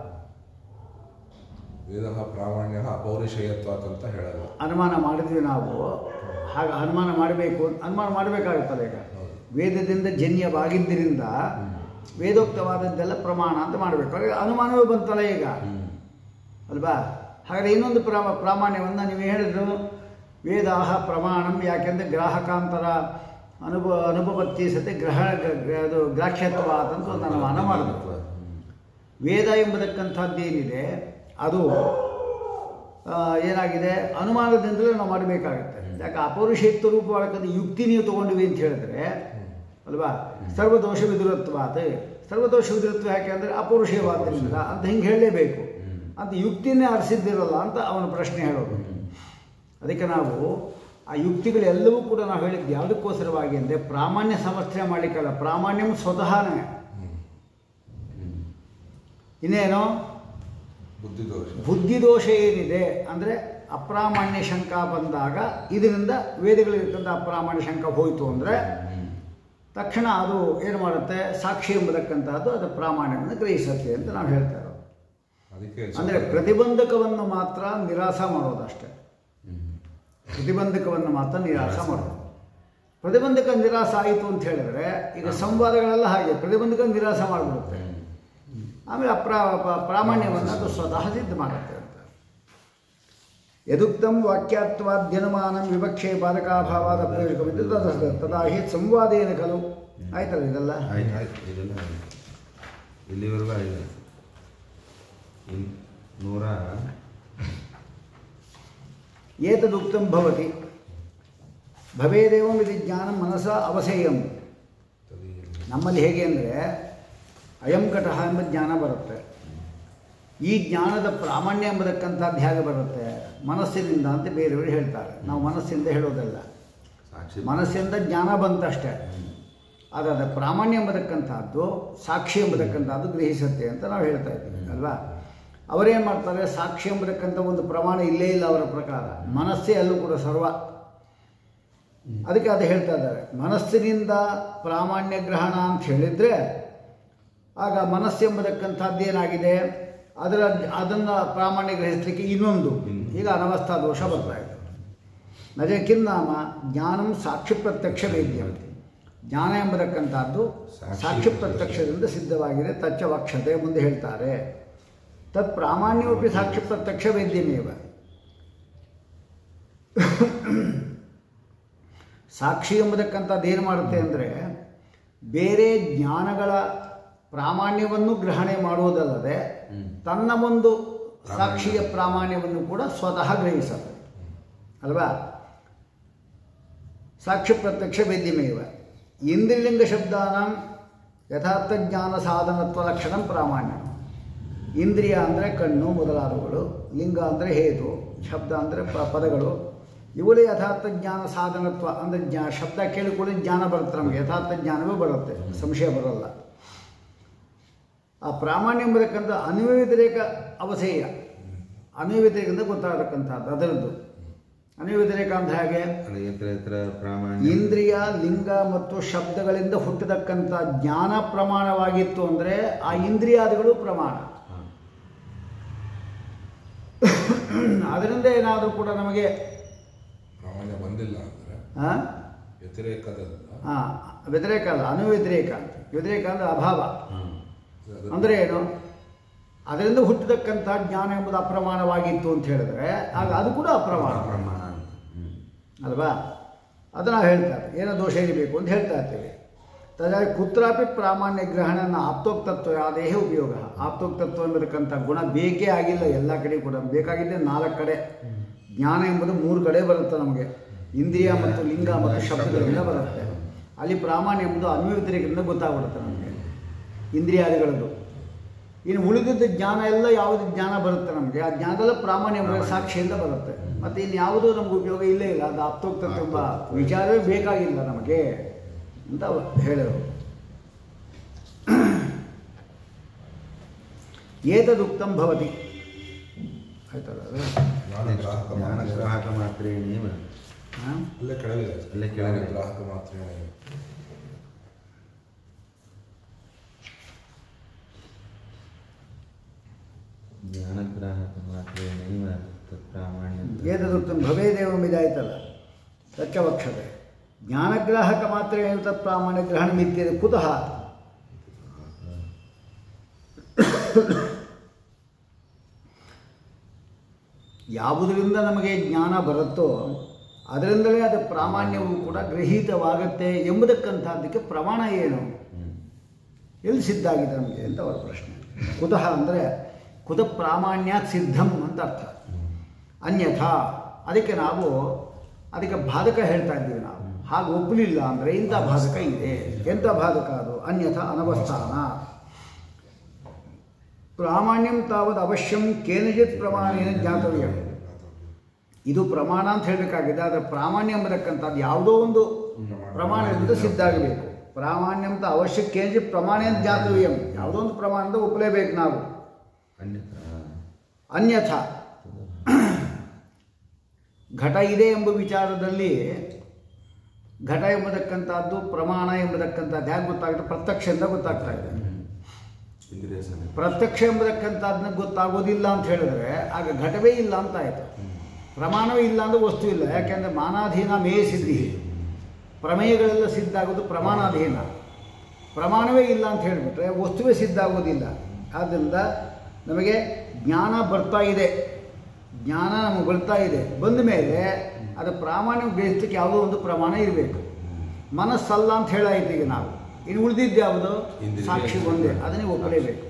ವೇದ ಪ್ರಾಮಾಣ್ಯ ಅಪೌರುಷೇಯತ್ವ ಅಂತ ಹೇಳಲ್ಲ ಅನುಮಾನ ಮಾಡಿದ್ವಿ ನಾವು ಹಾಗೆ ಅನುಮಾನ ಮಾಡಬೇಕು ಅನುಮಾನ ಮಾಡಬೇಕಾಗುತ್ತದೆ ಈಗ ವೇದದಿಂದ ಜನ್ಯವಾಗಿದ್ದರಿಂದ ವೇದೋಕ್ತವಾದದ್ದೆಲ್ಲ ಪ್ರಮಾಣ ಅಂತ ಮಾಡಬೇಕು ಹಾಗೆ ಅನುಮಾನವೇ ಬಂತಲ್ಲ ಈಗ ಅಲ್ವಾ ಹಾಗಾದ್ರೆ ಇನ್ನೊಂದು ಪ್ರಾ ಪ್ರಾಮಾಣ್ಯವನ್ನು ನೀವು ಹೇಳಿದ್ರು ವೇದಾಹ ಪ್ರಮಾಣಂ ಯಾಕೆಂದರೆ ಗ್ರಾಹಕಾಂತರ ಅನುಭವ ಅನುಭವತ್ತಿ ಸತೆ ಗ್ರಹ ಗ- ಗ- ಅದು ಗ್ರಾಹ್ಯತ್ವ ಅಂತ ಒಂದು ಅನುಮಾನ ಮಾಡಬೇಕು ವೇದ ಎಂಬುದಕ್ಕಂಥದ್ದೇನಿದೆ ಅದು ಆ, ಏನಾಗಿದೆ ಅನುಮಾನದಿಂದಲೇ ನಾವು ಮಾಡಬೇಕಾಗುತ್ತೆ ಯಾಕೆ ಅಪೌರುಷೇತ್ವ ರೂಪವಾಗಕ್ಕಂಥ ಯುಕ್ತಿ ನೀವು ತೊಗೊಂಡಿವಿ ಅಂತ ಹೇಳಿದ್ರೆ ಅಲ್ವಾ ಸರ್ವದೋಷ ವಿದುರತ್ವಾತ್ ಸರ್ವದೋಷ ವಿದುರತ್ವ ಯಾಕೆ ಅಂದರೆ ಅಪೌರುಷೇಯವಾದ್ದರಿಂದ ಅಂತ ಹಿಂಗೆ ಹೇಳಲೇಬೇಕು ಅಂತ ಯುಕ್ತಿನೇ ಅರಿಸಿದ್ದಿರಲ್ಲ ಅಂತ ಅವನ ಪ್ರಶ್ನೆ ಹೇಳೋದು ಅದಕ್ಕೆ ನಾವು ಆ ಯುಕ್ತಿಗಳೆಲ್ಲವೂ ಕೂಡ ನಾವು ಹೇಳಿದ್ದು ಯಾವುದಕ್ಕೋಸ್ಕರವಾಗಿ ಅಂದರೆ ಪ್ರಾಮಾಣ್ಯ ಸಮರ್ಥನೆ ಮಾಡಲಿಕ್ಕಲ್ಲ ಪ್ರಾಮಾಣ್ಯಂ ಸ್ವತಃನೇ ಇನ್ನೇನು ಬುದ್ಧಿದೋಷ ಬುದ್ಧಿದೋಷ ಏನಿದೆ ಅಂದರೆ ಅಪ್ರಾಮಾಣ್ಯ ಶಂಕ ಬಂದಾಗ ಇದರಿಂದ ವೇದಗಳಿರ್ತಕ್ಕಂಥ ಅಪ್ರಾಮಾಣ್ಯ ಶಂಕ ಹೋಯಿತು ಅಂದರೆ ತಕ್ಷಣ ಅದು ಏನು ಮಾಡುತ್ತೆ ಸಾಕ್ಷಿ ಎಂಬುದಕ್ಕಂತಹದ್ದು ಅದು ಪ್ರಾಮಾಣ್ಯವನ್ನು ಗ್ರಹಿಸುತ್ತೆ ಅಂತ ನಾವು ಹೇಳ್ತಾ ಇರೋದು ಅದಕ್ಕೆ ಅಂದರೆ ಪ್ರತಿಬಂಧಕವನ್ನು ಮಾತ್ರ ನಿರಾಸ ಮಾಡೋದಷ್ಟೇ ಪ್ರತಿಬಂಧಕವನ್ನು ಮಾತ್ರ ನಿರಾಸ ಮಾಡೋದು ಪ್ರತಿಬಂಧಕ ನಿರಾಸ ಆಯಿತು ಅಂತ ಹೇಳಿದ್ರೆ ಈಗ ಸಂವಾದಗಳೆಲ್ಲ ಹಾಗೆ ಪ್ರತಿಬಂಧಕ ನಿರಾಸ ಮಾಡಿಬಿಡುತ್ತೆ ಆಮೇಲೆ ಅಪ್ರಾ ಪ- ಪ್ರಾಮಾಣ್ಯವನ್ನು ಅದು ಸ್ವತಃ ಸಿದ್ಧ ಮಾಡುತ್ತೆ ಅಂತ ಯದುಕ್ತಂ ವಾಕ್ಯಾತ್ವಾದ್ಯನುಮಾನಂ ವಿವಕ್ಷೆ ಬಾಧಕಾಭಾವಾದ ಪ್ರಯೋಜಕವಿದ್ದು ತದ ತದಾ ಹಿ ಸಂವಾದೇನ ಖಲು ಆಯ್ತಲ್ಲ ಇದೆಲ್ಲ ಆಯ್ತು ಆಯ್ತು ಇದೆಲ್ಲ ಆಯ್ತು ಇಲ್ಲಿವರೆಗೂ ಆಗಿದೆ ಇನ್ ನೂರ ಏತದುಕ್ತಂ ಭವತಿ ಭವೇದೇವಂ ಇದು ಜ್ಞಾನ ಮನಸ ಅವಸೇಯಂ ನಮ್ಮಲ್ಲಿ ಹೇಗೆ ಅಂದರೆ ಅಯಂ ಕಟಹ ಎಂಬ ಜ್ಞಾನ ಬರುತ್ತೆ ಈ ಜ್ಞಾನದ ಪ್ರಾಮಾಣ್ಯ ಎಂಬುದಕ್ಕಂಥದ್ದು ಹೇಗೆ ಬರುತ್ತೆ ಮನಸ್ಸಿನಿಂದ ಅಂತ ಬೇರೆಯವರು ಹೇಳ್ತಾರೆ ನಾವು ಮನಸ್ಸಿಂದ ಹೇಳೋದಲ್ಲ ಸಾಕ್ಷಿ ಮನಸ್ಸಿಂದ ಜ್ಞಾನ ಬಂತಷ್ಟೇ ಆದರೆ ಅದರ ಪ್ರಾಮಾಣ್ಯ ಎಂಬುದಕ್ಕಂಥದ್ದು ಸಾಕ್ಷಿ ಎಂಬುದಕ್ಕಂಥದ್ದು ಗ್ರಹಿಸುತ್ತೆ ಅಂತ ನಾವು ಹೇಳ್ತಾ ಇದ್ದೀವಿ ಅಲ್ವಾ ಅವರೇನು ಮಾಡ್ತಾರೆ ಸಾಕ್ಷಿ ಎಂಬುದಕ್ಕಂಥ ಒಂದು ಪ್ರಮಾಣ ಇಲ್ಲೇ ಇಲ್ಲ ಅವರ ಪ್ರಕಾರ ಮನಸ್ಸೇ ಅಲ್ಲೂ ಕೂಡ ಸರ್ವ ಅದಕ್ಕೆ ಅದು ಹೇಳ್ತಾ ಇದ್ದಾರೆ ಮನಸ್ಸಿನಿಂದ ಪ್ರಾಮಾಣ್ಯ ಗ್ರಹಣ ಅಂತ ಹೇಳಿದರೆ ಆಗ ಮನಸ್ಸು ಎಂಬುದಕ್ಕಂಥದ್ದು ಏನಾಗಿದೆ ಅದರ ಅದನ್ನು ಪ್ರಾಮಾಣ್ಯ ಗ್ರಹಿಸಲಿಕ್ಕೆ ಇನ್ನೊಂದು ಈಗ ಅನವಸ್ಥಾ ದೋಷ ಬರ್ತಾ ಇದೆ ನಜ ಕಿನ್ನಾಮ ಜ್ಞಾನಂ ಸಾಕ್ಷಿ ಪ್ರತ್ಯಕ್ಷ ವೇದ್ಯಂ ಜ್ಞಾನ ಎಂಬುದಕ್ಕಂಥದ್ದು ಸಾಕ್ಷಿ ಪ್ರತ್ಯಕ್ಷದಿಂದ ಸಿದ್ಧವಾಗಿದೆ ತಚ್ಚ ವಕ್ಷತೆ ಮುಂದೆ ಹೇಳ್ತಾರೆ ತತ್ ಪ್ರಾಮಾಣ್ಯವಪಿ ಸಾಕ್ಷಿ ಪ್ರತ್ಯಕ್ಷ ವೇದ್ಯಮೇವ ಸಾಕ್ಷಿ ಎಂಬುದಕ್ಕಂಥದ್ದು ಏನು ಮಾಡುತ್ತೆ ಅಂದರೆ ಬೇರೆ ಜ್ಞಾನಗಳ ಪ್ರಾಮಾಣ್ಯವನ್ನು ಗ್ರಹಣೆ ಮಾಡುವುದಲ್ಲದೆ ತನ್ನ ಒಂದು ಸಾಕ್ಷಿಯ ಪ್ರಾಮಾಣ್ಯವನ್ನು ಕೂಡ ಸ್ವತಃ ಗ್ರಹಿಸುತ್ತೆ ಅಲ್ವಾ ಸಾಕ್ಷಿ ಪ್ರತ್ಯಕ್ಷ ವೇದ್ಯಮೇವ ಇಂದ್ರಿಲಿಂಗ ಶಬ್ದಾನಾಂ ಯಥಾರ್ಥ ಜ್ಞಾನ ಸಾಧನತ್ವ ಲಕ್ಷಣ ಪ್ರಾಮಾಣ್ಯ ಇಂದ್ರಿಯ ಅಂದರೆ ಕಣ್ಣು ಮೊದಲಾದವುಗಳು ಲಿಂಗ ಅಂದರೆ ಹೇತು ಶಬ್ದ ಅಂದರೆ ಪ ಪದಗಳು ಇವುಗಳೇ ಯಥಾರ್ಥ ಜ್ಞಾನ ಸಾಧನತ್ವ ಅಂದರೆ ಜ್ಞಾ ಶಬ್ದ ಕೇಳಿಕೊಳ್ಳಿ ಜ್ಞಾನ ಬರುತ್ತೆ ನಮಗೆ ಯಥಾರ್ಥ ಜ್ಞಾನವೇ ಬರುತ್ತೆ ಸಂಶಯ ಬರೋಲ್ಲ ಆ ಪ್ರಾಮಾಣ್ಯ ಎಂಬತಕ್ಕಂಥ ಅನ್ವವ್ಯತಿರೇಕ ಅವಧೇಯ ಅನ್ವವ್ಯತಿರೇಕದಿಂದ ಗೊತ್ತಾಗತಕ್ಕಂಥದ್ದು ಅದರದ್ದು ಅನ್ವವ್ಯತಿರೇಕ ಅಂತ ಹಾಗೆ ಅಲ್ಲಿ ಯತ್ರ ಯತ್ರ ಪ್ರಾಮಾಣ್ಯ ಇಂದ್ರಿಯ ಲಿಂಗ ಮತ್ತು ಶಬ್ದಗಳಿಂದ ಹುಟ್ಟಿದಕ್ಕಂಥ ಜ್ಞಾನ ಪ್ರಮಾಣವಾಗಿತ್ತು ಅಂದರೆ ಆ ಇಂದ್ರಿಯಾದಿಗಳು ಪ್ರಮಾಣ ಹಾ. ಅದರಿಂದ ಏನಾದರೂ ಕೂಡ ನಮಗೆ ಪ್ರಾಮಾಣ್ಯ ಬಂದಿಲ್ಲ ಅಂದರೆ ಆ, ವ್ಯತಿರೇಕದಲ್ಲ ಆ, ವ್ಯತಿರೇಕ ಅಲ್ಲ ಅನುವ್ಯತಿರೇಕ ವ್ಯತಿರೇಕ ಅಂದರೆ ಅಭಾವ ಹಾ. ಅದು ಅಂದರೆ ಏನು ಅದರಿಂದ ಹುಟ್ಟಿದಕ್ಕಂಥ ಜ್ಞಾನ ಎಂಬುದು ಅಪ್ರಮಾಣವಾಗಿತ್ತು ಅಂತ ಹೇಳಿದ್ರೆ ಆಗ ಅದು ಕೂಡ ಅಪ್ರಮಾಣ ಪ್ರಮಾಣ ಅಂತ ಹ್ಮ್. ಅಲ್ವಾ ಅದನ್ನು ಹೇಳ್ತಾರೆ ಏನೋ ದೋಷ ಇರಬೇಕು ಅಂತ ಹೇಳ್ತಾ ಇರ್ತೀವಿ ತದಾಗಿ ಕುತ್ರಾಪಿ ಪ್ರಾಮಾಣ್ಯ ಗ್ರಹಣನ ಆಪ್ತೋಕ್ತತ್ವ ಯಾದೇಹ ಉಪಯೋಗ ಆಪ್ತೋಕ್ತತ್ವ ಎಂಬತಕ್ಕಂಥ ಗುಣ ಬೇಕೇ ಆಗಿಲ್ಲ ಎಲ್ಲ ಕಡೆ ಕೂಡ ಬೇಕಾಗಿದ್ದೆ ನಾಲ್ಕು ಕಡೆ ಜ್ಞಾನ ಎಂಬುದು ಮೂರು ಕಡೆ ಬರುತ್ತೆ ನಮಗೆ ಇಂದ್ರಿಯ ಮತ್ತು ಲಿಂಗ ಮತ್ತು ಶಬ್ದಗಳಿಂದ ಬರುತ್ತೆ ಅಲ್ಲಿ ಪ್ರಾಮಾಣ್ಯ ಎಂಬುದು ಅನ್ವವ್ಯತಿರೇಕದಿಂದ ಗೊತ್ತಾಗ್ಬಿಡುತ್ತೆ ನಮಗೆ ಇಂದ್ರಿಯಾದಿಗಳದ್ದು ಇನ್ನು ಉಳಿದಿದ್ದ ಜ್ಞಾನ ಎಲ್ಲ ಯಾವುದು ಜ್ಞಾನ ಬರುತ್ತೆ ನಮಗೆ ಆ ಜ್ಞಾನದಲ್ಲ ಪ್ರಾಮಾಣ್ಯ ಎಂಬ ಸಾಕ್ಷಿಯಿಂದ ಬರುತ್ತೆ ಮತ್ತು ಇನ್ನು ಯಾವುದೂ ನಮ್ಗೆ ಉಪಯೋಗ ಇಲ್ಲೇ ಇಲ್ಲ ಅದು ಆಪ್ತೋಕ್ತತ್ವ ಎಂಬ ವಿಚಾರವೇ ಬೇಕಾಗಿಲ್ಲ ನಮಗೆ ಅಂತ ಅವ್ರು ಹೇಳಿದರು ಏತದುಕ್ತಂ ಭವತಿ ಆಯ್ತಲ್ಲ ಅದು ಜ್ಞಾನ ಗ್ರಾಹಕ ಜ್ಞಾನ ಮಾತ್ರ. ಗ್ರಾಹಕ ಮಾತ್ರೇಣೇವ ಹಾಂ ಅಲ್ಲೇ ಕೆಳಗಿದೆ ಅಲ್ಲೇ ಕೆಳಗಿದೆ. ಜ್ಞಾನ ಗ್ರಾಹಕ ಮಾತ್ರ ಜ್ಞಾನ ಗ್ರಾಹಕ ಮಾತ್ರೇಣೇವ ತತ್ ಪ್ರಾಮಾಣ್ಯ ಏತದುಕ್ತಂ ಭವೇದೇವಂ ಇದಾಯ್ತಲ್ಲ ತಚ್ಚವಕ್ಷತೆ ಜ್ಞಾನಗ್ರಾಹಕ ಮಾತ್ರ ಏನು ತತ್ ಪ್ರಾಮಾಣ್ಯ ಗ್ರಹಣ ಮಿತ್ಯದೆ ಕುತಃ ಯಾವುದರಿಂದ ನಮಗೆ ಜ್ಞಾನ ಬರುತ್ತೋ ಅದರಿಂದಲೇ ಅದು ಪ್ರಾಮಾಣ್ಯವು ಕೂಡ ಗೃಹೀತವಾಗತ್ತೆ ಎಂಬುದಕ್ಕಂಥದ್ದಕ್ಕೆ ಪ್ರಮಾಣ ಏನು ಹ್ಮ್. ಎಲ್ಲಿ ಸಿದ್ಧ ಆಗಿದೆ ನಮಗೆ ಅಂತ ಅವರ ಪ್ರಶ್ನೆ ಕುತಃ ಅಂದರೆ ಕುತ ಪ್ರಾಮಾಣ್ಯಾತ್ ಸಿದ್ಧಂ ಅಂತ ಅರ್ಥ ಅನ್ಯಥಾ ಅದಕ್ಕೆ ನಾವು ಅದಕ್ಕೆ ಬಾಧಕ ಹೇಳ್ತಾ ಇದ್ದೀವಿ ನಾವು ಹಾಗೆ ಒಪ್ಪಲಿಲ್ಲ ಅಂದರೆ ಇಂಥ ಬಾಧಕ ಇದೆ ಎಂಥ ಬಾಧಕ ಅದು ಅನ್ಯಥಾ ಅನವಸ್ಥಾನ ಪ್ರಾಮಾಣ್ಯಂ ತಾವತ್ ಅವಶ್ಯಂ ಕೇನಚಿತ್ ಪ್ರಮಾಣೇನ ಜ್ಞಾತವ್ಯ ಇದು ಪ್ರಮಾಣ ಅಂತ ಹೇಳಬೇಕಾಗಿದೆ ಆದರೆ ಪ್ರಾಮಾಣ್ಯ ಎಂಬತಕ್ಕಂಥದ್ದು ಯಾವುದೋ ಒಂದು ಪ್ರಮಾಣದಿಂದ ಸಿದ್ಧ ಆಗಬೇಕು ಪ್ರಾಮಾಣ್ಯ ಅಂತ ಅವಶ್ಯ ಕೇಂದ್ರ ಪ್ರಮಾಣ ಅಂತ ಜ್ಞಾತವ್ಯಂ ಯಾವುದೋ ಒಂದು ಪ್ರಮಾಣದಿಂದ ಒಪ್ಪಲೇಬೇಕು ನಾವು ಅನ್ಯಥಾ ಅನ್ಯಥಾ ಘಟ ಇದೆ ಎಂಬ ವಿಚಾರದಲ್ಲಿ ಘಟ ಎಂಬತಕ್ಕಂಥದ್ದು ಪ್ರಮಾಣ ಎಂಬತಕ್ಕಂಥದ್ದು ಹೇಗೆ ಗೊತ್ತಾಗುತ್ತೆ ಪ್ರತ್ಯಕ್ಷದಿಂದ ಗೊತ್ತಾಗ್ತಾ ಇದೆ ಇಂದ್ರಿಯ ಸಮಯ ಪ್ರತ್ಯಕ್ಷ ಎಂಬತಕ್ಕಂಥದ್ದನ್ನ ಗೊತ್ತಾಗೋದಿಲ್ಲ ಅಂತ ಹೇಳಿದ್ರೆ ಆಗ ಘಟವೇ ಇಲ್ಲ ಅಂತ ಆಯಿತು ಪ್ರಮಾಣವೇ ಇಲ್ಲ ಅಂದ್ರೆ ವಸ್ತು ಇಲ್ಲ ಯಾಕೆಂದರೆ ಮಾನಾಧೀನ ಮೇ ಸಿದ್ಧಿ ಪ್ರಮೇಯಗಳೆಲ್ಲ ಸಿದ್ಧ ಆಗೋದು ಪ್ರಮಾಣಾಧೀನ ಪ್ರಮಾಣವೇ ಇಲ್ಲ ಅಂತ ಹೇಳಿಬಿಟ್ರೆ ವಸ್ತುವೇ ಸಿದ್ಧ ಆಗೋದಿಲ್ಲ ಆದ್ದರಿಂದ ನಮಗೆ ಜ್ಞಾನ ಬರ್ತಾ ಇದೆ ಜ್ಞಾನ ನಮಗೆ ಬರ್ತಾ ಇದೆ ಬಂದ ಮೇಲೆ ಅದು ಪ್ರಾಮಾಣ್ಯ ಗ್ರಹಿಸಲಿಕ್ಕೆ ಯಾವುದೋ ಒಂದು ಪ್ರಮಾಣ ಇರಬೇಕು ಮನಸ್ಸಲ್ಲ ಅಂತ ಹೇಳಾಯ್ತು ಈಗ ನಾವು ಇನ್ನು ಉಳಿದಿದ್ದು ಯಾವುದು ಇಂದ್ರಿಯ. ಸಾಕ್ಷಿ ಒಂದೇ ಅದನ್ನೇ ಒಪ್ಪಲೇಬೇಕು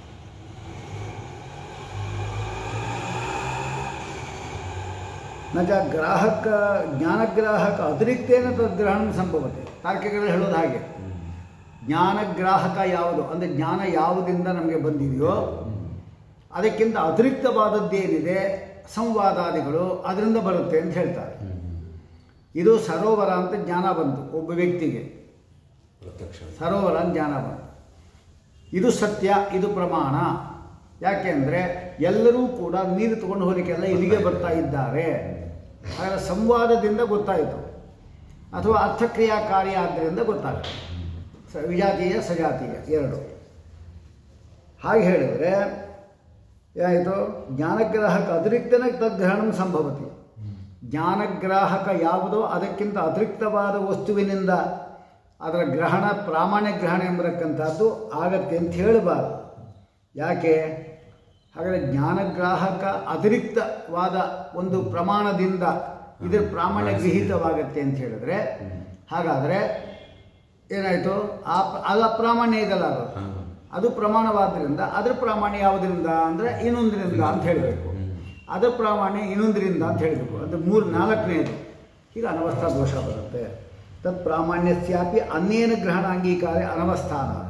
ನಜ ಗ್ರಾಹಕ ಜ್ಞಾನಗ್ರಾಹಕ ಅತಿರಿಕ್ತೇನ ತದ್ಗ್ರಹಣ ಸಂಭವತೆ ತಾರ್ಕಿಕರಲ್ಲಿ ಹೇಳೋದು ಹಾಗೆ ಜ್ಞಾನಗ್ರಾಹಕ ಯಾವುದು ಅಂದರೆ ಜ್ಞಾನ ಯಾವುದಿಂದ ನಮಗೆ ಬಂದಿದೆಯೋ ಅದಕ್ಕಿಂತ ಅತಿರಿಕ್ತವಾದದ್ದೇನಿದೆ ಸಂವಾದಾದಿಗಳು ಅದರಿಂದ ಬರುತ್ತೆ ಅಂತ ಹೇಳ್ತಾರೆ ಇದು ಸರೋವರ ಅಂತ ಜ್ಞಾನ ಬಂತು ಒಬ್ಬ ವ್ಯಕ್ತಿಗೆ ಪ್ರತ್ಯಕ್ಷ ಸರೋವರ ಅಂತ ಜ್ಞಾನ ಬಂತು ಇದು ಸತ್ಯ ಇದು ಪ್ರಮಾಣ ಯಾಕೆಂದರೆ ಎಲ್ಲರೂ ಕೂಡ ನೀರು ತಗೊಂಡು ಹೋಗಲಿಕ್ಕೆಲ್ಲ ಇಲ್ಲಿಗೆ ಬರ್ತಾ ಇದ್ದಾರೆ ಹಾಗಾದ್ರೆ ಸಂವಾದದಿಂದ ಗೊತ್ತಾಯಿತು ಅಥವಾ ಅರ್ಥಕ್ರಿಯಾಕಾರಿ ಆದ್ದರಿಂದ ಗೊತ್ತಾಗುತ್ತೆ ಸ ವಿಜಾತೀಯ ಸಜಾತೀಯ ಎರಡು ಹಾಗೆ ಹೇಳಿದರೆ ಏನಾಯಿತು ಜ್ಞಾನಗ್ರಾಹಕ ಅತಿರಿಕ್ತನ ತದ್ಗ್ರಹಣ ಸಂಭವತಿ ಜ್ಞಾನಗ್ರಾಹಕ ಯಾವುದೋ ಅದಕ್ಕಿಂತ ಅತಿರಿಕ್ತವಾದ ವಸ್ತುವಿನಿಂದ ಅದರ ಗ್ರಹಣ ಪ್ರಾಮಾಣ್ಯ ಗ್ರಹಣ ಎಂಬತಕ್ಕಂಥದ್ದು ಆಗತ್ತೆ ಅಂತ ಹೇಳಬಾರ್ದು ಯಾಕೆ ಹಾಗಾದರೆ ಜ್ಞಾನಗ್ರಾಹಕ ಅತಿರಿಕ್ತವಾದ ಒಂದು ಪ್ರಮಾಣದಿಂದ ಇದರ ಪ್ರಾಮಾಣ್ಯ ಗೃಹೀತವಾಗತ್ತೆ ಅಂತ ಹೇಳಿದ್ರೆ ಹಾಗಾದರೆ ಏನಾಯಿತು ಆ ಪ್ರ- ಅದು ಅಪ್ರಾಮಾಣ್ಯ ಇದಲ್ಲ ಅದು ಹಾ. ಅದು ಪ್ರಮಾಣವಾದ್ರಿಂದ ಅದರ ಪ್ರಾಮಾಣ್ಯ ಯಾವುದರಿಂದ ಅಂದರೆ ಇನ್ನೊಂದರಿಂದ ಅಂತ ಹೇಳಬೇಕು ಅದರ ಪ್ರಾಮಾಣ್ಯ ಇನ್ನೊಂದರಿಂದ ಅಂತ ಹೇಳಬೇಕು ಅದು ಮೂರು ನಾಲ್ಕನೇದು ಈಗ ಅನವಸ್ಥಾ ದೋಷ ಬರುತ್ತೆ ತತ್ ಪ್ರಾಮಾಣ್ಯಸ್ಯಾಪಿ ಅನ್ನೇನ ಗ್ರಹಣ ಅಂಗೀಕಾರ ಅನವಸ್ಥಾನ ಅಂತ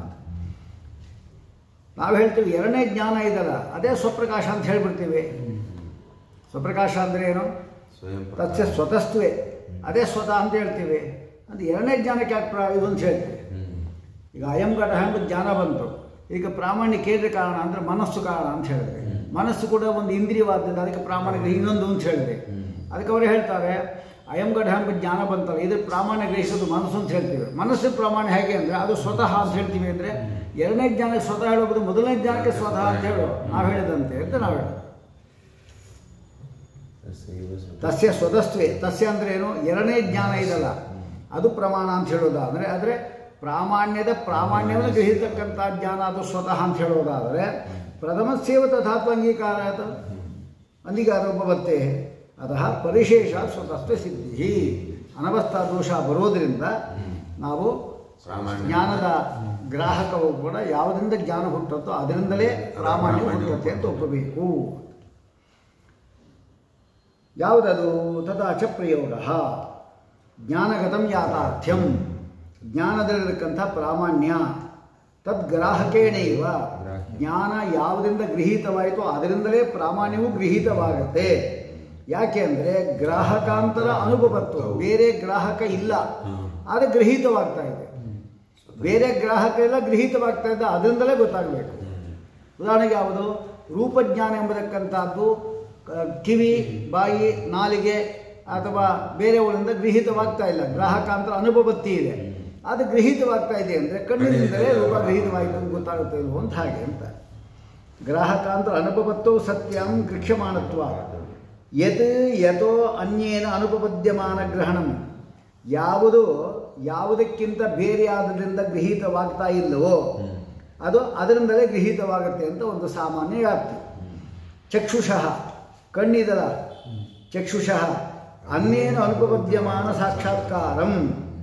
ನಾವು ಹೇಳ್ತೀವಿ ಎರಡನೇ ಜ್ಞಾನ ಇದಲ್ಲ ಅದೇ ಸ್ವಪ್ರಕಾಶ ಅಂತ ಹೇಳ್ಬಿಡ್ತೀವಿ ಸ್ವಪ್ರಕಾಶ ಅಂದರೆ ಏನು ಸ್ವಯಂ ತಸ್ಯ ಸ್ವತಸ್ತ್ವೇ ಅದೇ ಸ್ವತಃ ಅಂತ ಹೇಳ್ತೀವಿ ಅದು ಎರಡನೇ ಜ್ಞಾನಕ್ಕೆ ಯಾಕೆ ಪ್ರಾ ಇದು ಅಂತ ಹೇಳ್ತೀವಿ ಹ್ಮ್. ಈಗ ಅಯಂ ಘಟ ಎಂಬ ಜ್ಞಾನ ಬಂತು ಈಗ ಪ್ರಾಮಾಣ್ಯ ಕೇಂದ್ರ ಕಾರಣ ಅಂದರೆ ಮನಸ್ಸು ಕಾರಣ ಅಂತ ಹೇಳಿದೆ ಮನಸ್ಸು ಕೂಡ ಒಂದು ಇಂದ್ರಿಯವಾದ್ದರಿಂದ ಅದಕ್ಕೆ ಪ್ರಾಮಾಣಿಕ ಇನ್ನೊಂದು ಅಂತ ಹೇಳಿದೆ ಅದಕ್ಕೆ ಅವರು ಹೇಳ್ತಾರೆ ಅಯಂ ಘಟ ಎಂಬ ಜ್ಞಾನ ಬಂತಲ್ಲ ಇದು ಪ್ರಾಮಾಣ್ಯ ಗ್ರಹಿಸೋದು ಮನಸ್ಸು ಅಂತ ಹೇಳ್ತೀವಿ ಮನಸ್ಸು ಪ್ರಾಮಾಣ್ಯ ಹೇಗೆ ಅಂದರೆ ಅದು ಸ್ವತಃ ಅಂತ ಹೇಳ್ತೀವಿ ಅಂದರೆ ಎರಡನೇ ಜ್ಞಾನಕ್ಕೆ ಸ್ವತಃ ಹೇಳೋದು ಮೊದಲನೇ ಜ್ಞಾನಕ್ಕೆ ಸ್ವತಃ ಅಂತ ಹೇಳೋ ನಾವು ಹೇಳಿದಂತೆ ಅಂತ ನಾವು ಹೇಳೋದು ತಸ್ಯೈವ ಸ್ವತಃ. ತಸ್ಯ ಸ್ವತಸ್ತ್ವೇ ತಸ್ಯ ಅಂದ್ರೆ ಏನು ಎರಡನೇ ಜ್ಞಾನ ಇದಲ್ಲ ಅದು ಪ್ರಮಾಣ ಅಂತ ಹೇಳೋದಾದರೆ ಆದರೆ ಪ್ರಾಮಾಣ್ಯದ ಪ್ರಾಮಾಣ್ಯವನ್ನು ಗ್ರಹಿತಕ್ಕಂಥ ಜ್ಞಾನ ಅದು ಸ್ವತಃ ಅಂತ ಹೇಳೋದಾದರೆ ಪ್ರಥಮಸ್ಯೇವ ತಥಾತ್ವ ಅಂಗೀಕಾರ ಆಯ್ತು ಅಂಗೀಕಾರ ಭವತ್ತೆ ಅತಃ ಪರಿಶೇಷ ಸ್ವತಸ್ತ್ವ ಸಿದ್ಧಿ ಅನವಸ್ಥಾ ದೋಷ ಬರೋದರಿಂದ ನಾವು ಪ್ರಾಮಾಣ್ಯ. ಜ್ಞಾನದ ಗ್ರಾಹಕವು ಕೂಡ ಯಾವುದರಿಂದ ಜ್ಞಾನ ಹುಟ್ಟುತ್ತೋ ಅದರಿಂದಲೇ ಪ್ರಾಮಾಣ್ಯ ಹುಟ್ಟುತ್ತೆ ಅಂತ ಒಪ್ಪಬೇಕು ಯಾವುದದು ತಥಾ ಚ ಪ್ರಯೋಗ ಜ್ಞಾನಗತಂ ಯಾಥಾರ್ಥ್ಯಂ ಜ್ಞಾನದಲ್ಲಿರತಕ್ಕಂಥ ಪ್ರಾಮಾಣ್ಯ ತದ್ಗ್ರಾಹಕೇಣೈವ ಜ್ಞಾನ ಯಾವುದರಿಂದ ಗೃಹೀತವಾಯಿತೋ ಅದರಿಂದಲೇ ಪ್ರಾಮಾಣ್ಯವು ಗೃಹೀತವಾಗುತ್ತೆ ಯಾಕೆ ಅಂದರೆ ಗ್ರಾಹಕಾಂತರ ಅನುಭವತ್ತು ಬೇರೆ ಗ್ರಾಹಕ ಇಲ್ಲ ಆದರೆ ಗೃಹೀತವಾಗ್ತಾ ಇದೆ ಬೇರೆ ಗ್ರಾಹಕ ಎಲ್ಲ ಗೃಹೀತವಾಗ್ತಾ ಇದೆ ಅದರಿಂದಲೇ ಗೊತ್ತಾಗಬೇಕು ಉದಾಹರಣೆಗೆ ಯಾವುದು ರೂಪಜ್ಞಾನ ಎಂಬತಕ್ಕಂಥದ್ದು ಕ- ಕಿವಿ ಬಾಯಿ ನಾಲಿಗೆ ಅಥವಾ ಬೇರೆಯವರಿಂದ ಗೃಹೀತವಾಗ್ತಾ ಇಲ್ಲ ಗ್ರಾಹಕಾಂತರ ಅನುಭವತ್ತಿ ಇದೆ ಅದು ಗೃಹೀತವಾಗ್ತಾ ಇದೆ ಅಂದರೆ ಕಣ್ಣಿನಿಂದಲೇ ರೂಪ ಗೃಹೀತವಾಯಿತು ಅಂತ ಗೊತ್ತಾಗುತ್ತೆ ಇಲ್ವೋ ಅಂತ ಹಾಗೆ ಅಂತ ಗ್ರಾಹಕಾಂತರ ಅನುಭವತ್ತೋ ಸತ್ಯಂ ಗೃಹ್ಯಮಾನತ್ವ ಯತ್ ಯಥೋ ಅನ್ಯೇನ ಅನುಪಪದ್ಯಮಾನ ಗ್ರಹಣಂ ಯಾವುದು ಯಾವುದಕ್ಕಿಂತ ಬೇರೆ ಆದ್ರಿಂದ ಗೃಹೀತವಾಗ್ತಾ ಇಲ್ಲವೋ ಅದು ಅದರಿಂದಲೇ ಗೃಹೀತವಾಗುತ್ತೆ ಅಂತ ಒಂದು ಸಾಮಾನ್ಯ ವ್ಯಾಪ್ತಿ ಚಕ್ಷುಷಃ ಕಣ್ಣಿದಲ ಚಕ್ಷುಷಃ ಅನ್ನೇನ ಅನುಪಪದ್ಯಮಾನ ಸಾಕ್ಷಾತ್ಕಾರಂ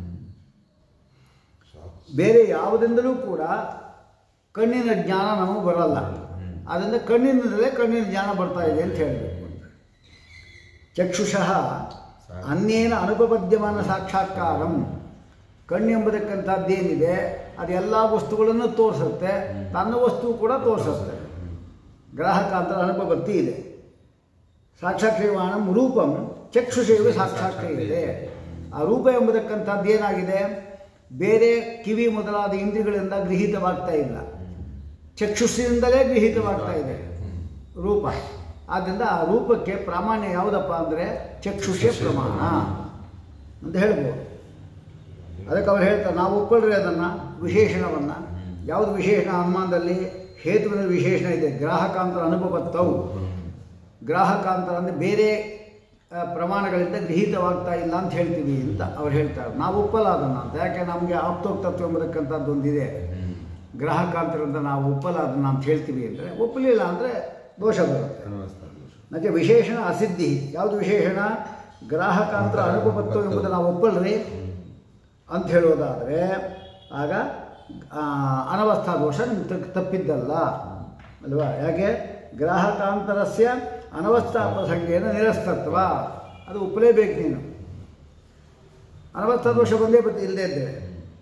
ಬೇರೆ ಯಾವುದಿಂದಲೂ ಕೂಡ ಕಣ್ಣಿನ ಜ್ಞಾನ ನಮಗೆ ಬರಲ್ಲ ಅದರಿಂದ ಕಣ್ಣಿನಿಂದಲೇ ಕಣ್ಣಿನ ಜ್ಞಾನ ಬರ್ತಾ ಇದೆ ಅಂತ ಹೇಳಬೇಕು ಚಕ್ಷುಷಃ ಅನ್ನೇನ ಅನುಪಪದ್ಯಮಾನ ಸಾಕ್ಷಾತ್ಕಾರಂ ಕಣ್ಣು ಎಂಬತಕ್ಕಂಥದ್ದೇನಿದೆ ಅದು ಎಲ್ಲ ವಸ್ತುಗಳನ್ನು ತೋರಿಸುತ್ತೆ ತನ್ನ ವಸ್ತು ಕೂಡ ತೋರಿಸುತ್ತೆ ಗ್ರಾಹಕಾಂತರ ಅನುಪಪತ್ತಿ ಇದೆ ಸಾಕ್ಷಾತ್ಕ್ರಿಯಮಾಣಂ ರೂಪಂ ಚಕ್ಷುಷೇವ ಸಾಕ್ಷಾತ್ಕ್ರಿಯತೆ ಆ ರೂಪ ಎಂಬತಕ್ಕಂಥದ್ದು ಏನಾಗಿದೆ ಬೇರೆ ಕಿವಿ ಮೊದಲಾದ ಇಂದ್ರಿಯಗಳಿಂದ ಗೃಹೀತವಾಗ್ತಾ ಇಲ್ಲ ಚಕ್ಷುಷಿನಿಂದಲೇ ಗೃಹೀತವಾಗ್ತಾ ಇದೆ ರೂಪ ಆದ್ದರಿಂದ ಆ ರೂಪಕ್ಕೆ ಪ್ರಾಮಾಣ್ಯ ಯಾವುದಪ್ಪ ಅಂದರೆ ಚಕ್ಷುಷೆ ಪ್ರಮಾಣ ಅಂತ ಹೇಳ್ಬೋದು ಅದಕ್ಕೆ ಅವ್ರು ಹೇಳ್ತಾರೆ ನಾವು ಒಪ್ಕೊಳ್ರಿ ಅದನ್ನು ವಿಶೇಷಣವನ್ನು ಯಾವುದು ವಿಶೇಷಣ ಅನುಮಾನದಲ್ಲಿ ಹೇತುವಿನ ವಿಶೇಷಣ ಇದೆ ಗ್ರಾಹಕಾಂತರ ಅನುಭವತ್ತವು ಗ್ರಾಹಕಾಂತರ ಅಂದರೆ ಬೇರೆ ಆ, ಪ್ರಮಾಣಗಳಿಂದ ಗೃಹೀತವಾಗ್ತಾ ಇಲ್ಲ ಅಂತ ಹೇಳ್ತೀವಿ ಅಂತ ಅವ್ರು ಹೇಳ್ತಾರೆ ನಾವು ಒಪ್ಪಲ್ಲ ಅದನ್ನು ಅಂತ ಯಾಕೆ ನಮಗೆ ಆಪ್ತೋಕ್ತತ್ವ ಎಂಬತಕ್ಕಂಥದ್ದು ಒಂದಿದೆ ಗ್ರಾಹಕಾಂತರದಿಂದ ನಾವು ಒಪ್ಪಲ್ಲ ಅದನ್ನು ಅಂತ ಹೇಳ್ತೀವಿ ಅಂದರೆ ಒಪ್ಪಲಿಲ್ಲ ಅಂದರೆ ದೋಷ ಬರುತ್ತೆ ಅನವಸ್ಥಾ ದೋಷ ಮತ್ತೆ ವಿಶೇಷಣ ಅಸಿದ್ಧಿ ಯಾವುದು ವಿಶೇಷಣ ಗ್ರಾಹಕಾಂತರ ಅನುಪಪತ್ತು ಎಂಬುದು ನಾವು ಒಪ್ಪಲ್ರಿ ಅಂತ ಹೇಳೋದಾದರೆ ಆಗ ಆ, ಅನವಸ್ಥಾ ದೋಷ ನಿಮ್ಗೆ ತಪ್- ತಪ್ಪಿದ್ದಲ್ಲ ಅಲ್ವಾ ಯಾಕೆ ಗ್ರಾಹಕಾಂತರಸ್ಯ ಅನವಸ್ಥಾ ಪ್ರಸಂಗೇನ ನಿರಸ್ತತ್ವ ಅದು ಒಪ್ಪಲೇಬೇಕು ನೀನು ಅನವಸ್ಥಾ ದೋಷ ಬಂದೇ ಬತ್ತೆ ಇಲ್ಲದೇ ಇದ್ದರೆ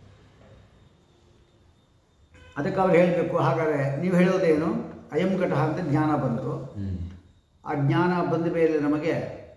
ಅದಕ್ಕೆ ಅವ್ರು ಹೇಳಬೇಕು ಹಾಗಾದರೆ ನೀವು ಹೇಳೋದೇನು ಅಯಂ ಘಟ ಅಂತ ಜ್ಞಾನ ಬಂತು ಹ್ಮ್ ಆ ಜ್ಞಾನ ಬಂದ ಮೇಲೆ ನಮಗೆ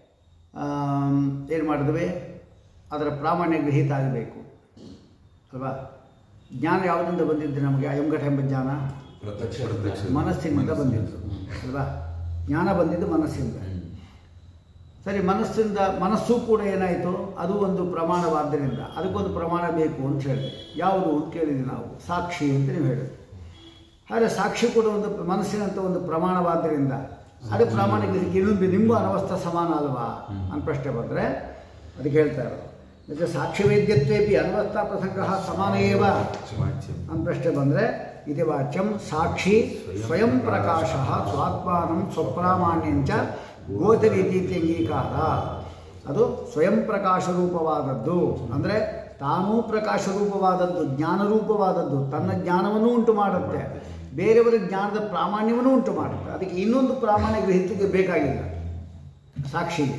ಏನು ಮಾಡಿದ್ವಿ ಅದರ ಪ್ರಾಮಾಣ್ಯ ಗೃಹೀತ ಆಗಬೇಕು ಅಲ್ವಾ ಜ್ಞಾನ ಯಾವುದರಿಂದ ಬಂದಿದ್ದು ನಮಗೆ ಅಯಂಘಟ ಎಂಬ ಜ್ಞಾನ ಪ್ರತ್ಯಕ್ಷ ಪ್ರತ್ಯಕ್ಷ. ಮನಸ್ಸಿನಿಂದ ಬಂದಿದ್ದು ಅಲ್ವಾ ಜ್ಞಾನ ಬಂದಿದ್ದು ಮನಸ್ಸಿಂದ ಸರಿ ಮನಸ್ಸಿಂದ ಮನಸ್ಸು ಕೂಡ ಏನಾಯಿತು ಅದು ಒಂದು ಪ್ರಮಾಣವಾದ್ದರಿಂದ ಅದಕ್ಕೊಂದು ಪ್ರಮಾಣ ಬೇಕು ಅಂತ ಹೇಳಿದೆ ಯಾವುದು ಅಂತ ಕೇಳಿದ್ವಿ ನಾವು ಸಾಕ್ಷಿ ಅಂತ ನೀವು ಹೇಳಿದ್ವಿ ಆದರೆ ಸಾಕ್ಷಿ ಕೂಡ ಒಂದು ಮನಸ್ಸಿನಂಥ ಒಂದು ಪ್ರಮಾಣವಾದ್ದರಿಂದ ಅದು ಪ್ರಾಮಾಣಿಕ ಇನ್ನೊಂದು ನಿಂಬು ಅನವಸ್ಥ ಸಮಾನ ಅಲ್ವಾ ಅಂತ ಪ್ರಶ್ನೆ ಬಂದರೆ ಅದಕ್ಕೆ ಹೇಳ್ತಾರೆ ನಿಜ ಸಾಕ್ಷಿ ವೈದ್ಯತ್ವೇಪಿ ಅನವಸ್ಥಾ ಪ್ರಸಂಗ ಸಮಾನ ಏವ ವಾಚ್ಯಂ ಅಂತ ಪ್ರಶ್ನೆ ಬಂದರೆ ಇದು ವಾಚ್ಯಂ ಸಾಕ್ಷಿ ಸ್ವಯಂ ಪ್ರಕಾಶ ಸ್ವಾತ್ಮಾನಂ ಸ್ವಪ್ರಾಮಾಣ್ಯಂಚ ಗೋಚರೀತಿ ಅಂಗೀಕಾರ ಅದು ಸ್ವಯಂ ಪ್ರಕಾಶ ರೂಪವಾದದ್ದು ಅಂದರೆ ತಾನೂ ಪ್ರಕಾಶ ರೂಪವಾದದ್ದು ಜ್ಞಾನರೂಪವಾದದ್ದು ತನ್ನ ಜ್ಞಾನವನ್ನು ಉಂಟು ಮಾಡುತ್ತೆ ಬೇರೆಯವರ ಜ್ಞಾನದ ಪ್ರಾಮಾಣ್ಯವನ್ನು ಉಂಟು ಮಾಡುತ್ತೆ ಅದಕ್ಕೆ ಇನ್ನೊಂದು ಪ್ರಾಮಾಣ್ಯ ಗ್ರಹಿತಿಗೆ ಬೇಕಾಗಿಲ್ಲ ಸಾಕ್ಷಿಗೆ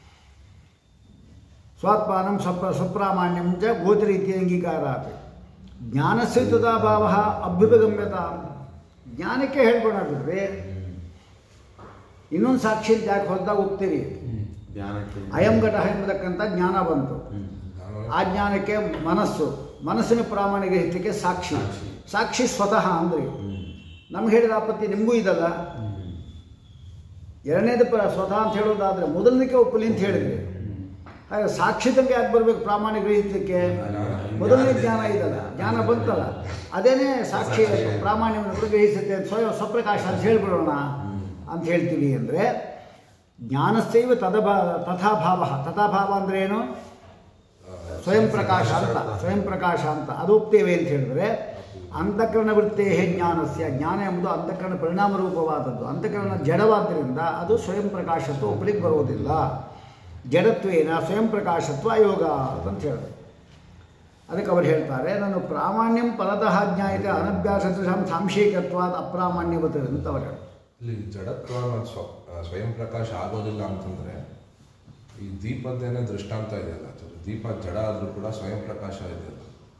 ಸ್ವಾತ್ಮಾನಂ ಸ್ವಪ್ರ ಸ್ವಪ್ರಾಮಾಣ್ಯಂ ಚ ಗೋಚರೀತಿ ಅಂಗೀಕಾರಾತ್ ಜ್ಞಾನಸ್ಯ ತದಾಭಾವ ಅಭ್ಯುಪಗಮ್ಯತ ಜ್ಞಾನಕ್ಕೆ ಹೇಳ್ಕೊಣ ಬಿಡ್ರಿ ಇನ್ನೊಂದು ಸಾಕ್ಷಿ ಅಂತ ಯಾಕೆ ಹೊರದಾಗ ಹೋಗ್ತೀರಿ ಜ್ಞಾನಕ್ಕೆ ಅಯಂ ಘಟ ಎಂಬತಕ್ಕಂಥ ಜ್ಞಾನ ಬಂತು ಹ್ಮ್. ಜ್ಞಾನವೇ ಆ ಜ್ಞಾನಕ್ಕೆ ಮನಸ್ಸು ಮನಸ್ಸಿನ ಪ್ರಾಮಾಣಿಕತೆಗೆ ಸಾಕ್ಷಿ ಸಾಕ್ಷಿ. ಸಾಕ್ಷಿ ಸ್ವತಃ ಅಂದ್ರಿ ಹ್ಮ್. ನಮ್ಗೆ ಹೇಳಿದ ಆಪತ್ತಿ ನಿಮಗೂ ಇದಲ್ಲ ಹ್ಮ್. ಎರಡನೇದು ಪ ಸ್ವತಃ ಅಂತ ಹೇಳೋದಾದ್ರೆ ಮೊದಲನೇಕ್ಕೆ ಒಪ್ಪಲಿ ಅಂತ ಹೇಳಿದ್ರಿ ಹಾಗೆ ಸಾಕ್ಷಿತಂಗೆ ಯಾಕೆ ಬರಬೇಕು ಪ್ರಾಮಾಣಿಕ ಗ್ರಹಿಸಲಿಕ್ಕೆ ಮೊದಲನೇ ಜ್ಞಾನ ಇದಲ್ಲ ಜ್ಞಾನ ಬಂತಲ್ಲ ಅದೇನೇ ಸಾಕ್ಷಿ ಪ್ರಾಮಾಣ್ಯವನ್ನು ಕೂಡ ಗ್ರಹಿಸುತ್ತೆ ಅಂತ ಸ್ವಯಂ ಸ್ವಪ್ರಕಾಶ ಅಂತ ಹೇಳ್ಬಿಡೋಣ ಅಂತ ಹೇಳ್ತೀವಿ ಅಂದರೆ ಜ್ಞಾನಸ್ಥೈವ ತದಭ ತಥಾಭಾವ ತಥಾಭಾವ ಅಂದ್ರೆ ಏನು ಸ್ವಯಂ ಪ್ರಕಾಶ ಅಂತ ಸ್ವಯಂ ಪ್ರಕಾಶ ಅಂತ ಅದು ಒಪ್ತೇವೆ ಅಂತ ಹೇಳಿದ್ರೆ ಅಂತಃಕರಣ ವೃತ್ತೇ ಜ್ಞಾನಸ್ಯ ಜ್ಞಾನ ಎಂಬುದು ಅಂತಃಕರಣ ಪರಿಣಾಮ ರೂಪವಾದದ್ದು ಅಂತಃಕರಣ ಜಡವಾದ್ದರಿಂದ ಅದು ಸ್ವಯಂ ಪ್ರಕಾಶತ್ವ ಒಪ್ಪಲಿಕ್ಕೆ ಬರುವುದಿಲ್ಲ ಜಡತ್ವೇನ ಸ್ವಯಂ ಪ್ರಕಾಶತ್ವ ಅಯೋಗ ಅಂತ ಹೇಳಿದ್ರು ಅದಕ್ಕೆ ಅವರು ಹೇಳ್ತಾರೆ ನಾನು ಪ್ರಾಮಾಣ್ಯಂ ಪರತಃ ಜ್ಞಾಯತೆ ಅನಭ್ಯಾಸಂ ಸಾಂಶಿಕತ್ವಾದ ಅಪ್ರಾಮಾಣ್ಯವತ್ ಅಂತ ಅವರು ಹೇಳ್ತಾರೆ ಇಲ್ಲಿ ಜಡತ್ವ ಅನ್ನೋದು ಸ್ವ ಆ, ಸ್ವಯಂ ಪ್ರಕಾಶ ಆಗೋದಿಲ್ಲ ಅಂತಂದ್ರೆ ಈ ದೀಪದ್ದೇನೆ ದೃಷ್ಟಾಂತ ಇದೆಯಲ್ಲ ಅದು ದೀಪ ಜಡ ಆದ್ರೂ ಕೂಡ ಸ್ವಯಂ ಪ್ರಕಾಶ ಇದೆಯಲ್ಲ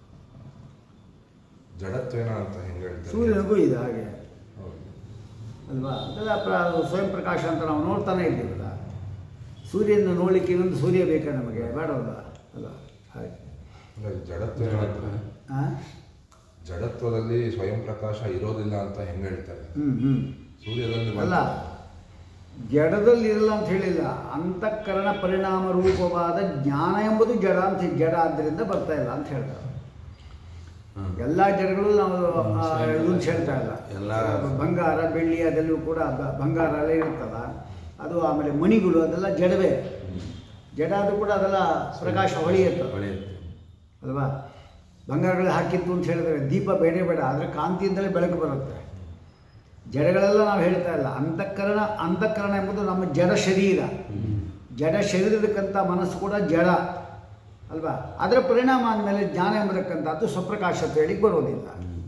ಜಡತ್ವೇನ ಅಂತ ಹೆಂಗೆ ಹೇಳ್ತಾರೆ ಸೂರ್ಯನಿಗೂ ಇದೆ ಹಾಗೆ ಹೌದು. ಅಲ್ವಾ ಅದೆಲ್ಲ ಪ್ರ ಸ್ವಯಂ ಪ್ರಕಾಶ ಅಂತ ನಾವು ನೋಡ್ತಾನೆ ಇದ್ದೀವಲ್ಲ ಸೂರ್ಯನ ನೋಡಲಿಕ್ಕೆ ಇನ್ನೊಂದು ಸೂರ್ಯ ಬೇಕಾ ನಮಗೆ ಬೇಡವಲ್ಲ ಅಲ್ಲ ಹಾಗೆ ಅಂದ್ರೆ ಜಡತ್ವೇನ ಅಂದ್ರೆ ಆ? ಜಡತ್ವದಲ್ಲಿ ಸ್ವಯಂ ಪ್ರಕಾಶ ಇರೋದಿಲ್ಲ ಅಂತ ಹೆಂಗೆ ಹೇಳ್ತಾರೆ ಹ್ಮ್ ಹ್ಮ್ ಸೂರ್ಯದಲ್ಲಿ ಅಲ್ಲ ಜಡದಲ್ಲಿ ಇರಲ್ಲ ಅಂತ ಹೇಳಿಲ್ಲ ಅಂತಃಕರಣ ಪರಿಣಾಮ ರೂಪವಾದ ಜ್ಞಾನ ಎಂಬುದು ಜಡ ಅಂತ ಜಡ ಆದ್ದರಿಂದ ಬರ್ತಾ ಇಲ್ಲ ಅಂತ ಹೇಳ್ತಾರೆ ಹ್ಮ್. ಎಲ್ಲ ಜಡಗಳು ನಾವು ಆ, ಇದು ಅಂತ ಹೇಳ್ತಾ ಇಲ್ಲ ಎಲ್ಲ ಬಂಗಾರ ಬೆಳ್ಳಿ ಅದೆಲ್ಲೂ ಕೂಡ ಬ- ಬಂಗಾರ ಎಲ್ಲ ಇರುತ್ತಲ್ಲ ಅದು ಆಮೇಲೆ ಮಣಿಗಳು ಅದೆಲ್ಲ ಜಡವೇ ಜಡ ಅದು ಕೂಡ ಅದೆಲ್ಲ ಪ್ರಕಾಶ ಹೊಳೆಯುತ್ತೆ ಹೊಳೆಯುತ್ತೆ ಅಲ್ವಾ ಬಂಗಾರಗಳು ಹಾಕಿತ್ತು ಅಂತ ಹೇಳಿದ್ರೆ ದೀಪ ಬೇಡ ಬೇಡ ಆದರೆ ಕಾಂತಿಯಿಂದಲೇ ಬೆಳಕು ಬರುತ್ತೆ ಜಡಗಳೆಲ್ಲ ನಾವು ಹೇಳ್ತಾ ಇಲ್ಲ ಅಂತಃಕರಣ ಅಂತಃಕರಣ ಎಂಬುದು ನಮ್ಮ ಜಡ ಶರೀರ ಜಡ ಶರೀರದಕ್ಕಂಥ ಮನಸ್ಸು ಕೂಡ ಜಡ ಅಲ್ವಾ ಅದರ ಪರಿಣಾಮ ಅಂದಮೇಲೆ ಜ್ಞಾನ ಎಂಬುದಕ್ಕಂಥದ್ದು ಸ್ವಪ್ರಕಾಶ ಅಂತ ಹೇಳಿ ಬರೋದಿಲ್ಲ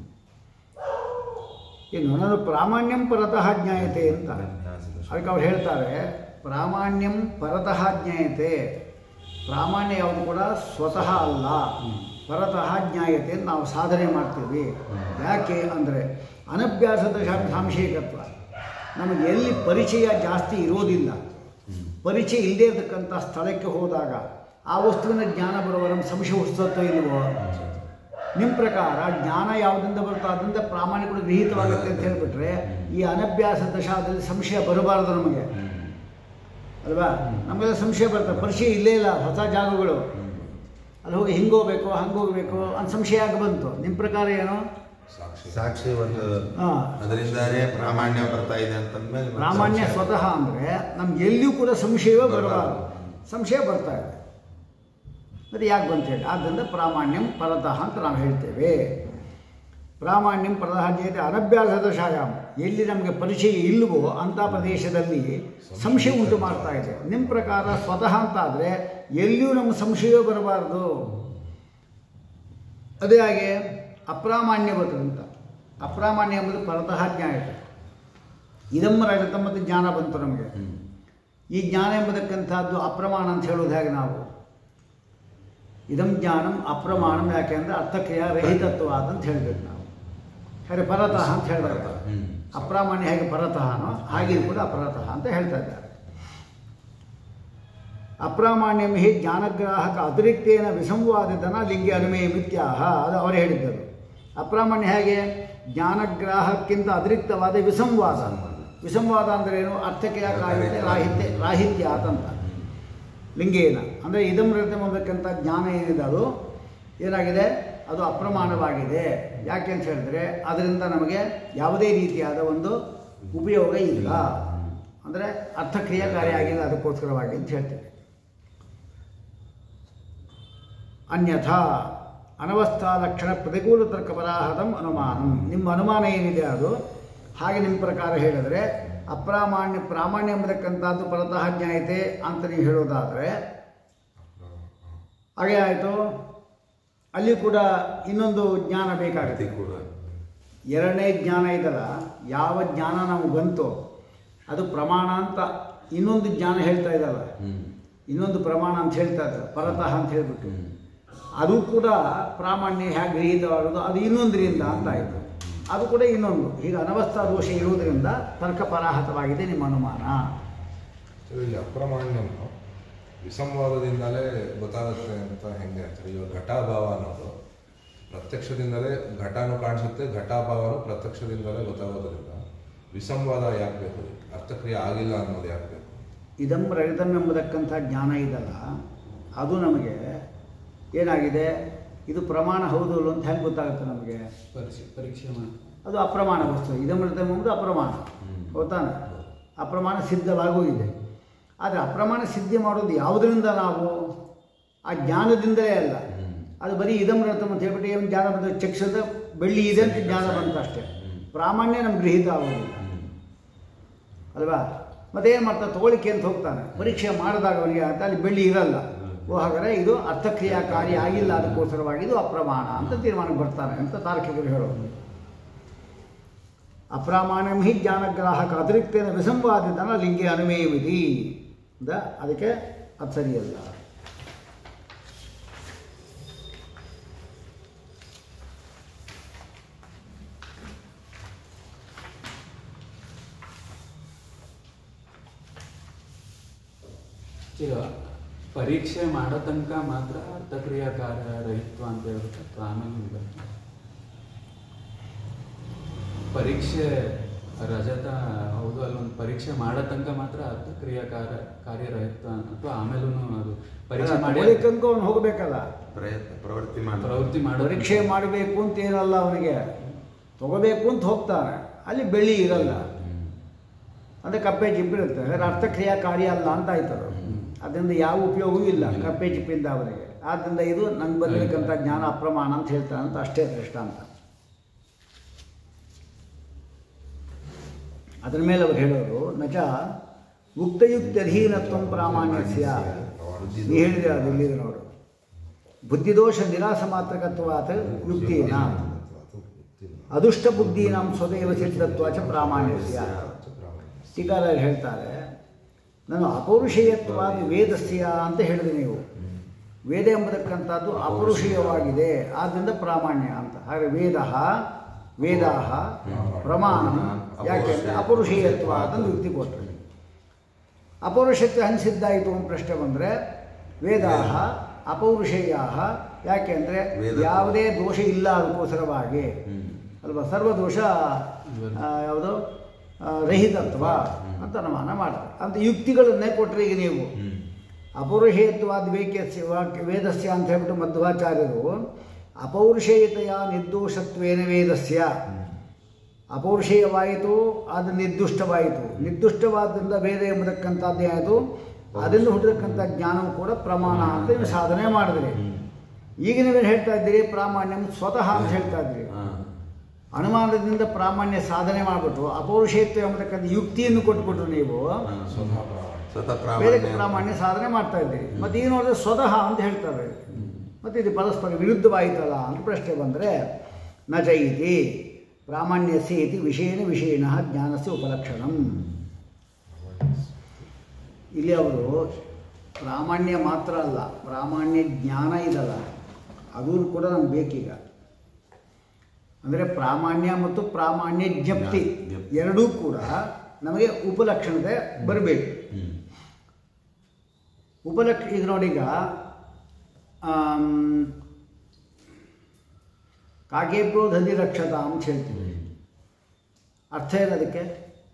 ಇನ್ನು ನಾನು ಪ್ರಾಮಾಣ್ಯಂ ಪರತಃ ಜ್ಞಾಯತೆ ಅಂತ ಅದಕ್ಕೆ ಅವ್ರು ಹೇಳ್ತಾರೆ ಪ್ರಾಮಾಣ್ಯಂ ಪರತಃ ಜ್ಞಾಯತೆ ಪ್ರಾಮಾಣ್ಯ ಯಾವುದು ಕೂಡ ಸ್ವತಃ ಅಲ್ಲ ಪರತಃ ಜ್ಞಾಯತೆ ಅಂತ ನಾವು ಸಾಧನೆ ಮಾಡ್ತೀವಿ ಯಾಕೆ ಅಂದರೆ ಅನಭ್ಯಾಸದ ಶಾ- ಸಾಂಶಯಿಕತ್ವ ನಮಗೆ ಎಲ್ಲಿ ಪರಿಚಯ ಜಾಸ್ತಿ ಇರೋದಿಲ್ಲ ಪರಿಚಯ ಇಲ್ಲದೇ ಇರತಕ್ಕಂಥ ಸ್ಥಳಕ್ಕೆ ಹೋದಾಗ ಆ ವಸ್ತುವಿನ ಜ್ಞಾನ ಬರುವ ನಮ್ಮ ಸಂಶಯ ಹುಟ್ಟಿಸತ್ತೋ ಇಲ್ವೋ ನಿಮ್ಮ ಪ್ರಕಾರ ಜ್ಞಾನ ಯಾವುದರಿಂದ ಬರುತ್ತೋ ಅದರಿಂದ ಪ್ರಾಮಾಣಿಕ ಗೃಹೀತವಾಗುತ್ತೆ ಅಂತ ಹೇಳ್ಬಿಟ್ರೆ ಈ ಅನಭ್ಯಾಸ ದಶಾದಲ್ಲಿ ಸಂಶಯ ಬರಬಾರದು ನಮಗೆ ಅಲ್ವಾ ನಮಗೆಲ್ಲ ಸಂಶಯ ಬರ್ತದೆ ಪರಿಚಯ ಇಲ್ಲೇ ಇಲ್ಲ ಹೊಸ ಜಾಗಗಳು ಅಲ್ಲಿ ಹೋಗಿ ಹಿಂಗೆ ಹೋಗ್ಬೇಕು ಹಂಗೆ ಹೋಗ್ಬೇಕು ಅಂತ ಸಂಶಯ ಆಗಿ ಬಂತು ನಿಮ್ಮ ಪ್ರಕಾರ ಏನು ಸಾಕ್ಷಿ ಸಾಕ್ಷಿ ಒಂದು ಹಾಂ ಅದರಿಂದಾನೇ ಪ್ರಾಮಾಣ್ಯ ಬರ್ತಾ ಇದೆ ಅಂತಂದ್ಮೇಲೆ ಮತ್ತೆ ಪ್ರಾಮಾಣ್ಯ ಸಂಶಯ. ಸ್ವತಃ ಅಂದರೆ ನಮ್ಗೆ ಎಲ್ಲಿಯೂ ಕೂಡ ಸಂಶಯವೇ ಬರಬಾರದು ಸಂಶಯ ಬರ್ತಾ ಇದೆ ಅದು ಯಾಕೆ ಬಂತ ಹೇಳಿ ಆದ್ದರಿಂದ ಪ್ರಾಮಾಣ್ಯಂ ಪರತಃ ಅಂತ ನಾವು ಹೇಳ್ತೇವೆ ಪ್ರಾಮಾಣ್ಯಂ ಪರತಃ ಜಯತೆ ಅನಭ್ಯಾಸದ ಶಾಯಾಮ್ ಎಲ್ಲಿ ನಮಗೆ ಪರಿಚಯ ಇಲ್ಲವೋ ಅಂಥ ಪ್ರದೇಶದಲ್ಲಿ ಸಂಶಯ ಉಂಟು ಮಾಡ್ತಾ ಇದೆ ನಿಮ್ಮ ಪ್ರಕಾರ ಸ್ವತಃ ಅಂತಾದರೆ ಎಲ್ಲಿಯೂ ನಮ್ಮ ಸಂಶಯವೇ ಬರಬಾರ್ದು ಅದೇ ಹಾಗೆ ಅಪ್ರಾಮಾಣ್ಯವತ್ತು ಅಂತ ಅಪ್ರಾಮಾಣ್ಯ ಎಂಬುದು ಪರತಃ ಜ್ಞಾಯತೆ ಇದಮ್ಮ ರಜತ ಮತ್ತು ಜ್ಞಾನ ಬಂತು ನಮಗೆ ಹ್ಮ್. ಈ ಜ್ಞಾನ ಎಂಬುದಕ್ಕಂಥದ್ದು ಅಪ್ರಮಾಣ ಅಂತ ಹೇಳೋದು ಹೇಗೆ ನಾವು ಇದಂ ಜ್ಞಾನಂ ಅಪ್ರಮಾಣಂ ಯಾಕೆ ಅಂದರೆ ಅರ್ಥಕ್ರಿಯಾ ರಹಿತತ್ವ ಅಂತ ಹೇಳಬೇಕು ನಾವು ಹಾಗೆ ಪರತಃ ಅಂತ ಹೇಳಿದಾಗ ಹ್ಮ್. ಅಪ್ರಾಮಾಣ್ಯ ಹೇಗೆ ಪರತಃನೋ ಹಾಗೆ ಇದು ಕೂಡ ಅಪರತಃ ಅಂತ ಹೇಳ್ತಾ ಇದ್ದಾರೆ ಅಪ್ರಾಮಾಣ್ಯಂ ಹಿ ಜ್ಞಾನಗ್ರಾಹಕ ಅತಿರಿಕ್ತೇನ ವಿಸಂವಾದಿತನ ಲಿಂಗಿ ಅನುಮೇಯ ಮಿತ್ಯಾಹ ಅದು ಅವರು ಹೇಳಿದ್ದರು ಅಪ್ರಾಮಾಣ್ಯ ಹೇಗೆ ಜ್ಞಾನಗ್ರಾಹಕ್ಕಿಂತ ಅತಿರಿಕ್ತವಾದ ವಿಸಂವಾದ ವಿಸಂವಾದ ಅಂದರೆ ಏನು ಅರ್ಥಕ್ರಿಯಾ ಕಾಯಿತೆ ರಾಹಿತ್ಯ ರಾಹಿತ್ಯ ಆತಂತ ಲಿಂಗೇನ ಅಂದರೆ ಇದಂ ರಹಿತವೆಂಬತಕ್ಕಂಥ ಜ್ಞಾನ ಏನಿದೆ ಅದು ಏನಾಗಿದೆ ಅದು ಅಪ್ರಮಾಣವಾಗಿದೆ ಯಾಕೆ ಅಂತ ಹೇಳಿದ್ರೆ ಅದರಿಂದ ನಮಗೆ ಯಾವುದೇ ರೀತಿಯಾದ ಒಂದು ಉಪಯೋಗ ಇಲ್ಲ ಅಂದರೆ ಅರ್ಥಕ್ರಿಯಾಕಾರಿಯಾಗಿಲ್ಲ ಅದಕ್ಕೋಸ್ಕರವಾಗಿ ಅಂತ ಹೇಳ್ತೇವೆ ಅನ್ಯಥಾ ಅನವಸ್ಥಾ ಲಕ್ಷಣ ಪ್ರತಿಕೂಲ ತರ್ಕಪರಾಹತಂ ಅನುಮಾನಂ ನಿಮ್ಮ ಅನುಮಾನ ಏನಿದೆ ಅದು ಹಾಗೆ ನಿಮ್ಮ ಪ್ರಕಾರ ಹೇಳಿದರೆ ಅಪ್ರಾಮಾಣ್ಯ ಪ್ರಾಮಾಣ್ಯ ಎಂಬತಕ್ಕಂಥದ್ದು ಪರತಃ ಜ್ಞಾಯತೆ ಅಂತ ನೀವು ಹೇಳೋದಾದರೆ ಹಾಗೆ ಆಯಿತು ಅಲ್ಲಿ ಕೂಡ ಇನ್ನೊಂದು ಜ್ಞಾನ ಪ್ರತಿ ಬೇಕಾಗುತ್ತೆ ಕೂಡ ಎರಡನೇ ಜ್ಞಾನ ಇದಲ್ಲ ಯಾವ ಜ್ಞಾನ ನಾವು ಬಂತೋ ಅದು ಪ್ರಮಾಣ ಅಂತ ಇನ್ನೊಂದು ಜ್ಞಾನ ಹೇಳ್ತಾ ಇದ್ದಲ್ಲ ಹ್ಮ್. ಇನ್ನೊಂದು ಪ್ರಮಾಣ ಅಂತ ಹೇಳ್ತಾ ಇದ್ದಾರೆ ಪರತಃ ಅಂತ ಹೇಳ್ಬಿಟ್ಟು ಹ್ಮ್. ಅದು ಕೂಡ ಪ್ರಾಮಾಣ್ಯ ಹೇಗೆ ಗೃಹೀತವಾಗೋದು ಅದು ಇನ್ನೊಂದರಿಂದ ಅಂತ ಆಯಿತು ಅದು ಕೂಡ ಇನ್ನೊಂದು ಈಗ ಅನವಸ್ಥಾ ದೋಷ ಇರುವುದರಿಂದ ತರ್ಕಪರಾಹತವಾಗಿದೆ ನಿಮ್ಮ ಅನುಮಾನ ಸೊ ಇಲ್ಲಿ ಅಪ್ರಮಾಣ್ಯಂ ವಿಸಂವಾದದಿಂದಲೇ ಗೊತ್ತಾಗುತ್ತೆ ಅಂತ ಹೆಂಗೆ ಅಂತಾರೆ ಇವಾಗ ಘಟಾಭಾವ ಅನ್ನೋದು ಪ್ರತ್ಯಕ್ಷದಿಂದಲೇ ಘಟನೂ ಕಾಣಿಸುತ್ತೆ ಘಟಾಭಾವನು ಪ್ರತ್ಯಕ್ಷದಿಂದಲೇ ಗೊತ್ತಾಗೋದ್ರಿಂದ ವಿಸಂವಾದ ಯಾಕೆ ಬೇಕು ಅರ್ಥಕ್ರಿಯೆ ಆಗಿಲ್ಲ ಅನ್ನೋದು ಯಾಕೆ ಬೇಕು ಇದಂ ರಹಿತಂ ಎಂಬತಕ್ಕಂಥ ಜ್ಞಾನ ಇದಲ್ಲ ಅದು ನಮಗೆ ಏನಾಗಿದೆ ಇದು ಪ್ರಮಾಣ ಹೌದು ಅಲ್ಲೋ ಅಂತ ಹೆಂಗೆ ಗೊತ್ತಾಗುತ್ತೆ ನಮಗೆ ಪರೀಕ್ಷೆ ಪರೀಕ್ಷೆ ಮಾಡಿ ಅದು ಅಪ್ರಮಾಣ ವಸ್ತು ಇದಂ ರಹಿತಂ ಎಂಬುದು ಅಪ್ರಮಾಣ ಗೊತ್ತಾನೆ ಅಪ್ರಮಾಣ ಸಿದ್ಧವಾಗೋಗಿದೆ ಆದರೆ ಅಪ್ರಮಾಣ ಸಿದ್ಧಿ ಮಾಡೋದು ಯಾವುದರಿಂದ ನಾವು ಆ ಜ್ಞಾನದಿಂದಲೇ ಅಲ್ಲ ಅದು ಬರೀ ಇದಂ ರಹಿತಂ ಅಂತ ಹೇಳ್ಬಿಟ್ಟು ಏನು ಜ್ಞಾನ ಬಂದ ಚಕ್ಷದ ಬೆಳ್ಳಿ ಇದೆ ಅಂತ ಜ್ಞಾನ ಬಂತ ಅಷ್ಟೇ ಪ್ರಾಮಾಣ್ಯ ನಮ್ಗೆ ಗೃಹೀತ ಆಗೋದಿಲ್ಲ ಅಲ್ವಾ ಮತ್ತೇನು ಮಾಡ್ತಾನೆ ತಗೊಳ್ಳಿಕ್ಕೆ ಅಂತ ಹೋಗ್ತಾನೆ ಪರೀಕ್ಷೆ ಮಾಡಿದಾಗ ಅವನಿಗೆ ಅಂತ ಅಲ್ಲಿ ಬೆಳ್ಳಿ ಇರಲ್ಲ ಓ ಹಾಗಾದ್ರೆ ಇದು ಅರ್ಥಕ್ರಿಯಾಕಾರಿ ಆಗಿಲ್ಲ ಅದಕ್ಕೋಸ್ಕರವಾಗಿ ಇದು ಅಪ್ರಮಾಣ ಅಂತ ತೀರ್ಮಾನಕ್ಕೆ ಬರ್ತಾನೆ ಅಂತ ತಾರ್ಕಿಕರು ಹೇಳೋದು ಅಪ್ರಾಮಾಣ್ಯಂ ಹಿ ಜ್ಞಾನಗ್ರಾಹಕ ಅತಿರಿಕ್ತೇನ ವಿಸಂವಾದಿತನ ಲಿಂಗೆ ಅನುಮೇಯವಿಧಿ ಅಂತ ಅದಕ್ಕೆ ಅದು ಸರಿಯಲ್ಲ ಈಗ ಪರೀಕ್ಷೆ ಮಾಡೋ ತನಕ ಮಾತ್ರ ಅರ್ಥಕ್ರಿಯಾಕಾರ ರಹಿತ್ವ ಅಂತ ಹೇಳ್ಬೇಕು ಅಥವಾ ಆಮೇಲೆ ಇರ್ಬೇಕು? ಪರೀಕ್ಷೆ ರಜತ ಹೌದು ಅಲ್ಲೊಂದು ಪರೀಕ್ಷೆ ಮಾಡೋ ತನಕ ಮಾತ್ರ ಅರ್ಥಕ್ರಿಯಾಕಾರ ಕಾರ್ಯರಹಿತ್ವ ಅಥವಾ ಆಮೇಲೂ ಅದು ಪರೀಕ್ಷೆ ಮಾಡಿ ತಗೊಳ್ಳಿಕ್ಕಂತೂ ಅವನು ಹೋಗಬೇಕಲ್ಲ ಪ್ರಯತ್ನ ಪ್ರವೃತ್ತಿ ಮಾಡಿ ಪ್ರವೃತ್ತಿ ಮಾಡೋ ಪರೀಕ್ಷೆ ಮಾಡಬೇಕು ಅಂತ ಏನಲ್ಲ ಅವನಿಗೆ ತಗೋಬೇಕು ಅಂತ ಹೋಗ್ತಾನೆ ಅಲ್ಲಿ ಬೆಳ್ಳಿ ಇರಲ್ಲ ಅಂದರೆ ಕಪ್ಪೆ ಚಿಪ್ಪಿರುತ್ತೆ ಹಾಗಾದ್ರೆ ಅರ್ಥಕ್ರಿಯಾಕಾರಿ ಅಲ್ಲ ಅಂತ ಆಯ್ತದು ಅದರಿಂದ ಯಾವ ಉಪಯೋಗವೂ ಇಲ್ಲ ಕಪ್ಪೆ ಚಿಪ್ಪಿಂದ ಅವರಿಗೆ ಆದ್ದರಿಂದ ಇದು ನಂಗೆ ಬಂದಿರಕ್ಕಂಥ ಜ್ಞಾನ ಅಪ್ರಮಾಣ ಅಂತ ಹೇಳ್ತಾನೆ ಅಂತ ಅಷ್ಟೇ ದೃಷ್ಟಾಂತ ಅದರ ಮೇಲೆ ಅವ್ರು ಹೇಳೋರು ನಚ ಉಕ್ತಯುಕ್ತಧೀನತ್ವ ಪ್ರಾಮಾಣ್ಯಸ್ಯ ನೀ ಹೇಳಿದ್ರೆ ಅದು ಇಲ್ಲಿದೆ ನೋಡು ಬುದ್ಧಿದೋಷ ನಿರಾಸ ಮಾತ್ರಕತ್ವಾತ್ ಯುಕ್ತಿನ ಅದೃಷ್ಟ ಬುದ್ಧೀನಾಂ ಸ್ವದೇವ ಸಿದ್ಧತ್ವಾಚ ಪ್ರಾಮಾಣ್ಯಸ್ಯ ಟೀಕಾರರು ಹೇಳ್ತಾರೆ ನಾನು ಅಪೌರುಷೇಯತ್ವಾದ ವೇದಸ್ಯ ಅಂತ ಹೇಳಿದೆ ನೀವು ವೇದ ಎಂಬತಕ್ಕಂಥದ್ದು ಅಪೌರುಷೇಯವಾಗಿದೆ ಆದ್ದರಿಂದ ಪ್ರಾಮಾಣ್ಯ ಅಂತ ಹಾಗೆ ವೇದ ವೇದ ಪ್ರಮಾಣ ಯಾಕೆ ಅಂದರೆ ಅಪೌರುಷೇಯತ್ವ ಅಂತಂದು ಯುಕ್ತಿ ಕೊಟ್ಟರು ಅಪೌರುಷತ್ವ ಹೆಂಗೆ ಸಿದ್ಧಾಯಿತು ಅಂತ ಪ್ರಶ್ನೆ ಬಂದರೆ ವೇದ ಅಪೌರುಷೇಯ ಯಾಕೆ ಅಂದರೆ ವೇದ. ಯಾವುದೇ ದೋಷ ಇಲ್ಲ ಅದಕ್ಕೋಸ್ಕರವಾಗಿ ಅಲ್ವಾ ಸರ್ವದೋಷ ಆ, ಯಾವುದು ಆ, ರಹಿತತ್ವ ಅಂತ ಅನುಮಾನ ಮಾಡ್ತಾರೆ ಅಂತ ಯುಕ್ತಿಗಳನ್ನೇ ಕೊಟ್ಟರೆ ಈಗ ನೀವು ಅಪೌರುಷೇಯತ್ವಾದ ವೇಕ್ಯಸ್ಯ ವಾಕ್ಯ ವೇದಸ್ಯ ಅಂತ ಹೇಳ್ಬಿಟ್ಟು ಮಧ್ವಾಚಾರ್ಯರು ಅಪೌರುಷೇಯತೆಯ ನಿರ್ದೋಷತ್ವೇನ ವೇದಸ್ಯ ಅಪೌರುಷೇಯವಾಯಿತು ಅದು ನಿರ್ದುಷ್ಟವಾಯಿತು ನಿರ್ದುಷ್ಟವಾದ್ದರಿಂದ ವೇದ ಎಂಬತಕ್ಕಂಥದ್ದೇ ಆಯಿತು ಅದರಿಂದ ಹುಟ್ಟಿದಕ್ಕಂಥ ಜ್ಞಾನವು ಕೂಡ ಪ್ರಮಾಣ ಅಂತ ನೀವು ಸಾಧನೆ ಮಾಡಿದ್ರಿ ಈಗ ನೀವೇನು ಹೇಳ್ತಾ ಇದ್ದೀರಿ ಪ್ರಾಮಾಣ್ಯ ಸ್ವತಃ ಅಂತ ಹೇಳ್ತಾ ಇದ್ದೀರಿ ಅನುಮಾನದಿಂದ ಪ್ರಾಮಾಣ್ಯ ಸಾಧನೆ ಮಾಡಿಬಿಟ್ಟು ಅಪೌರುಷೇತ್ವ ಎಂಬತಕ್ಕಂಥ ಯುಕ್ತಿಯನ್ನು ಕೊಟ್ಬಿಟ್ರು ನೀವು ಸ್ವತಃ ಪ್ರಾಮಾಣಿಕ. ಸ್ವತಃ ಬೇರೆ ಪ್ರಾಮಾಣ್ಯ ಪ್ರಾಮಾಣ್ಯ ಸಾಧನೆ ಮಾಡ್ತಾ ಇದ್ದೀರಿ ಮತ್ತೆ ಈಗ ನೋಡಿದ್ರೆ ಸ್ವತಃ ಅಂತ ಹೇಳ್ತಾರೆ ಮತ್ತೆ ಇದು ಪರಸ್ಪರ ವಿರುದ್ಧವಾಯಿತಲ್ಲ ಅಂತ ಪ್ರಶ್ನೆ ಬಂದರೆ ನ ಚೈತಿ ಪ್ರಾಮಾಣ್ಯಸ್ಯ ಇತಿ ವಿಷಯನ ವಿಷಯನ ಜ್ಞಾನಸ್ಯ ಉಪಲಕ್ಷಣಂ ಇಲ್ಲಿ ಅವರು ಪ್ರಾಮಾಣ್ಯ ಮಾತ್ರ ಅಲ್ಲ ಪ್ರಾಮಾಣ್ಯ ಜ್ಞಾನ ಇದಲ್ಲ ಅದೂ ಕೂಡ ನಮ್ಗೆ ಬೇಕೀಗ ಅಂದರೆ ಪ್ರಾಮಾಣ್ಯ ಮತ್ತು ಪ್ರಾಮಾಣ್ಯ ಜ್ಞಪ್ತಿ ಜ್ಞಪ್ತಿ. ಎರಡೂ ಕೂಡ ನಮಗೆ ಉಪಲಕ್ಷಣತೆ ಬರಬೇಕು ಹ್ಮ್. ಉಪಲಕ್ಷ ಈಗ ನೋಡೀಗ ಆಮ್, ಕಾಗೇಬ್ರೋ ಧನಿ ರಕ್ಷತ ಅಂತ ಹೇಳ್ತೀವಿ ಅರ್ಥ ಏನದಕ್ಕೆ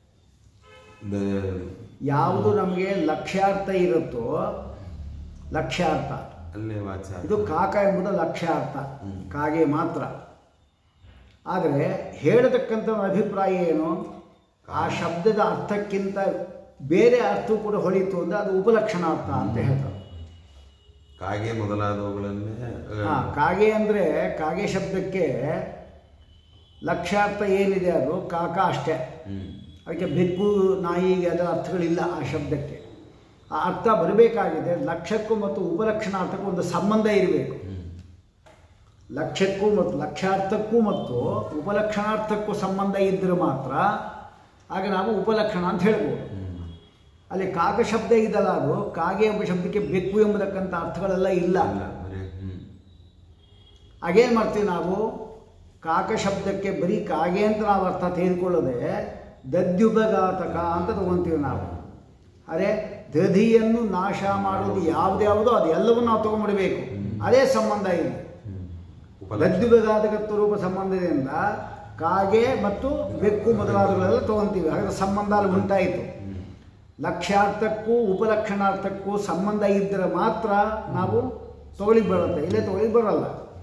ದ- ಯಾವುದು ನಮಗೆ ಲಕ್ಷ್ಯಾರ್ಥ ಇರುತ್ತೋ ಲಕ್ಷ್ಯಾರ್ಥ ಅಲ್ಲೇ ವಾಚ ಇದು ಕಾಕ ಎಂಬುದು ಲಕ್ಷ್ಯಾರ್ಥ ಕಾಗೆ ಮಾತ್ರ ಆದರೆ ಹೇಳತಕ್ಕಂಥ ಅಭಿಪ್ರಾಯ ಏನು ಆ ಶಬ್ದದ ಅರ್ಥಕ್ಕಿಂತ ಬೇರೆ ಅರ್ಥ ಕೂಡ ಹೊಳಿತು ಅಂದರೆ ಅದು ಉಪಲಕ್ಷಣಾರ್ಥ ಅಂತ ಹೇಳ್ತಾರೆ ಕಾಗೆ ಮೊದಲಾದವುಗಳನ್ನೇ ಹಾ, ಕಾಗೆ ಅಂದರೆ ಕಾಗೆ ಶಬ್ದಕ್ಕೆ ಲಕ್ಷ್ಯಾರ್ಥ ಏನಿದೆ ಅದು ಕಾಕ ಅಷ್ಟೇ ಹ್ಮ್. ಅದಕ್ಕೆ ಬೆಕ್ಕು ನಾಯಿಗೆ ಅದರ ಅರ್ಥಗಳಿಲ್ಲ ಆ ಶಬ್ದಕ್ಕೆ ಆ ಅರ್ಥ ಬರಬೇಕಾಗಿದೆ ಲಕ್ಷ್ಯಕ್ಕೂ ಮತ್ತು ಉಪಲಕ್ಷಣಾರ್ಥಕ್ಕೂ ಒಂದು ಸಂಬಂಧ ಇರಬೇಕು ಲಕ್ಷ್ಯಕ್ಕೂ ಮತ್ತು ಲಕ್ಷ್ಯಾರ್ಥಕ್ಕೂ ಮತ್ತು ಉಪಲಕ್ಷಣಾರ್ಥಕ್ಕೂ ಸಂಬಂಧ ಇದ್ದರೆ ಮಾತ್ರ ಆಗ ನಾವು ಉಪಲಕ್ಷಣ ಅಂತ ಹೇಳ್ಬೋದು ಅಲ್ಲಿ ಕಾಗ ಶಬ್ದ ಇದಲ್ಲ ಅದು ಕಾಗೆ ಎಂಬ ಶಬ್ದಕ್ಕೆ ಬೆಕ್ಕು ಎಂಬತಕ್ಕಂಥ ಅರ್ಥಗಳೆಲ್ಲ ಇಲ್ಲ ಇಲ್ಲ ಬರೀ ಹ್ಮ್. ಹಾಗೇನು ಮಾಡ್ತೀವಿ ನಾವು ಕಾಕ ಶಬ್ದಕ್ಕೆ ಬರೀ ಕಾಗೆ ಅಂತ ನಾವು ಅರ್ಥ ತೆಗೆದುಕೊಳ್ಳದೆ ದದ್ಯುಪಘಾತಕ ಅಂತ ತಗೊಂತೀವಿ ನಾವು ಅದೇ ದಧಿಯನ್ನು ನಾಶ ಮಾಡೋದು ಯಾವುದ್ಯಾವುದೋ ಅದು ಎಲ್ಲವನ್ನೂ ನಾವು ತಗೊಂಡ್ಬಿಡಬೇಕು ಅದೇ ಸಂಬಂಧ ಇದೆ ಲದ್ದುಬೆಗಾದಕತ್ವ ರೂಪ ಸಂಬಂಧದಿಂದ ಕಾಗೆ ಮತ್ತು ಬೆಕ್ಕು ಮೊದಲಾದವುಗಳೆಲ್ಲ ತಗೊಂತೀವಿ ಹಾಗಾದ್ರೆ ಸಂಬಂಧ ಅಲ್ಲಿ ಉಂಟಾಯಿತು ಲಕ್ಷ್ಯಾರ್ಥಕ್ಕೂ ಉಪಲಕ್ಷಣಾರ್ಥಕ್ಕೂ ಸಂಬಂಧ ಇದ್ದರೆ ಮಾತ್ರ ನಾವು ತಗೊಳ್ಳಿಕ್ಕೆ ಬರುತ್ತೆ ಇಲ್ಲೇ ತಗೊಳ್ಳಿಕ್ಕೆ ಬರಲ್ಲ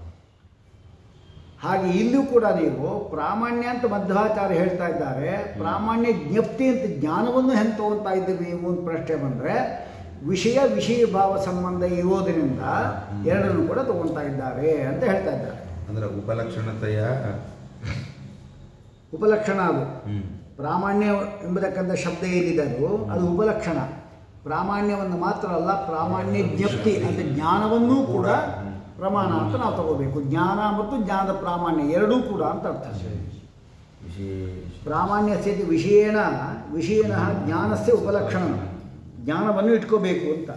ಹಾಗೆ ಇಲ್ಲೂ ಕೂಡ ನೀವು ಪ್ರಾಮಾಣ್ಯ ಅಂತ ಮಧ್ವಾಚಾರ್ಯ ಹೇಳ್ತಾ ಇದ್ದಾರೆ ಪ್ರಾಮಾಣ್ಯ ಜ್ಞಪ್ತಿ ಅಂತ ಜ್ಞಾನವನ್ನು ಹೆಂಗೆ ತಗೊಳ್ತಾ ಇದ್ದೀವಿ ನೀವು ಅಂತ ಪ್ರಶ್ನೆ ಬಂದರೆ ವಿಷಯ ವಿಷಯ ಭಾವ ಸಂಬಂಧ ಇರೋದರಿಂದ ಎರಡನ್ನು ಕೂಡ ತಗೊಳ್ತಾ ಇದ್ದಾರೆ ಅಂತ ಹೇಳ್ತಾ ಇದ್ದಾರೆ ಅಂದ್ರೆ ಉಪಲಕ್ಷಣತೆಯ ಉಪಲಕ್ಷಣ ಅದು ಹ್ಮ್ ಪ್ರಾಮಾಣ್ಯ ಎಂಬತಕ್ಕಂಥ ಶಬ್ದ ಏನಿದೆ ಅದು ಅದು ಉಪಲಕ್ಷಣ ಪ್ರಾಮಾಣ್ಯವನ್ನು ಮಾತ್ರ ಅಲ್ಲ ಪ್ರಾಮಾಣ್ಯ ಜ್ಞಪ್ತಿ ಅಂದರೆ ಜ್ಞಾನವನ್ನೂ ಕೂಡ ಪ್ರಮಾಣ ಅಂತ ನಾವು ತಗೋಬೇಕು ಜ್ಞಾನ ಮತ್ತು ಜ್ಞಾನದ ಪ್ರಾಮಾಣ್ಯ ಎರಡೂ ಕೂಡ ಅಂತ ಅರ್ಥ ವಿಶೇಷ ಪ್ರಾಮಾಣ್ಯ ಸ್ಥಿತಿ ವಿಷಯೇಣ ವಿಷಯೇಣ ಜ್ಞಾನಸ್ಯ ಉಪಲಕ್ಷಣ ಜ್ಞಾನವನ್ನು ಇಟ್ಕೋಬೇಕು ಅಂತ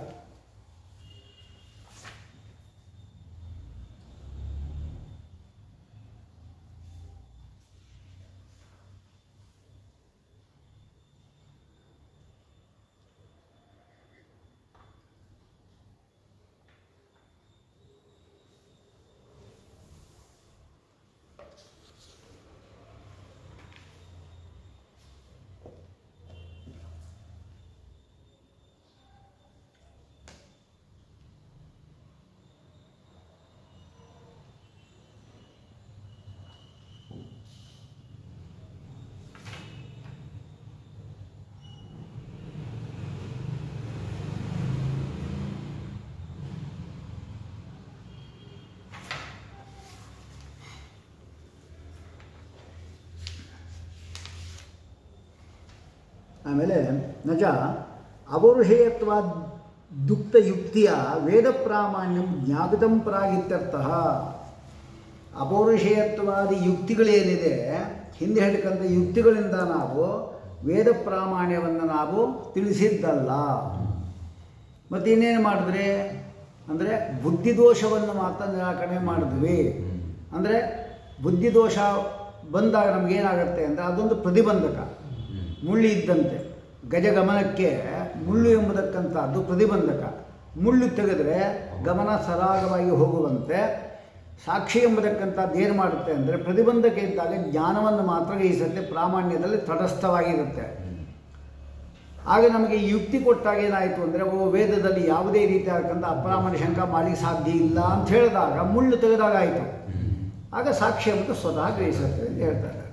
ಆಮೇಲೆ ನಜ ಅಪೌರುಷೇಯತ್ವ ದುಕ್ತ ಯುಕ್ತಿಯ ವೇದ ಪ್ರಾಮಾಣ್ಯಂ ಜ್ಞಾಪಿತಂ ಪ್ರಾಗಿತ್ಯರ್ಥಃ ಅಪೌರುಷೇಯತ್ವಾದಿ ಯುಕ್ತಿಗಳೇನಿದೆ ಹಿಂದೆ ಹೇಳ್ಕಂಥ ಯುಕ್ತಿಗಳಿಂದ ನಾವು ವೇದ ಪ್ರಾಮಾಣ್ಯವನ್ನು ನಾವು ತಿಳಿಸಿದ್ದಲ್ಲ ಮತ್ತು ಇನ್ನೇನು ಮಾಡಿದ್ರಿ ಅಂದರೆ ಬುದ್ಧಿದೋಷವನ್ನು ಮಾತ್ರ ನಿರಾಕರಣೆ ಮಾಡಿದ್ವಿ ಅಂದರೆ ಬುದ್ಧಿದೋಷ ಬಂದಾಗ ನಮಗೇನಾಗತ್ತೆ ಅಂದರೆ ಅದೊಂದು ಪ್ರತಿಬಂಧಕ ಮುಳ್ಳು ಇದ್ದಂತೆ ಗಜಗಮನಕ್ಕೆ ಮುಳ್ಳು ಎಂಬುದಕ್ಕಂಥದ್ದು ಪ್ರತಿಬಂಧಕ ಮುಳ್ಳು ತೆಗೆದರೆ ಗಮನ ಸರಾಗವಾಗಿ ಹೋಗುವಂತೆ ಸಾಕ್ಷಿ ಎಂಬುದಕ್ಕಂಥದ್ದು ಏನು ಮಾಡುತ್ತೆ ಅಂದರೆ ಪ್ರತಿಬಂಧಕ ಇದ್ದಾಗ ಜ್ಞಾನವನ್ನು ಮಾತ್ರ ಗ್ರಹಿಸುತ್ತೆ ಪ್ರಾಮಾಣ್ಯದಲ್ಲಿ ತಟಸ್ಥವಾಗಿರುತ್ತೆ ಆಗ ನಮಗೆ ಈ ಯುಕ್ತಿ ಕೊಟ್ಟಾಗ ಏನಾಯಿತು ಅಂದರೆ ಓ ವೇದದಲ್ಲಿ ಯಾವುದೇ ರೀತಿಯಾದಂಥ ಅಪ್ರಾಮಾಣ್ಯ ಶಂಕ ಮಾಡಲಿಕ್ಕೆ ಸಾಧ್ಯ ಇಲ್ಲ ಅಂತ ಹೇಳಿದಾಗ ಮುಳ್ಳು ತೆಗೆದಾಗ ಆಯಿತು ಆಗ ಸಾಕ್ಷಿ ಎಂಬುದು ಸ್ವತಃ ಗ್ರಹಿಸುತ್ತೆ ಅಂತ ಹೇಳ್ತಾ ಇದ್ದಾರೆ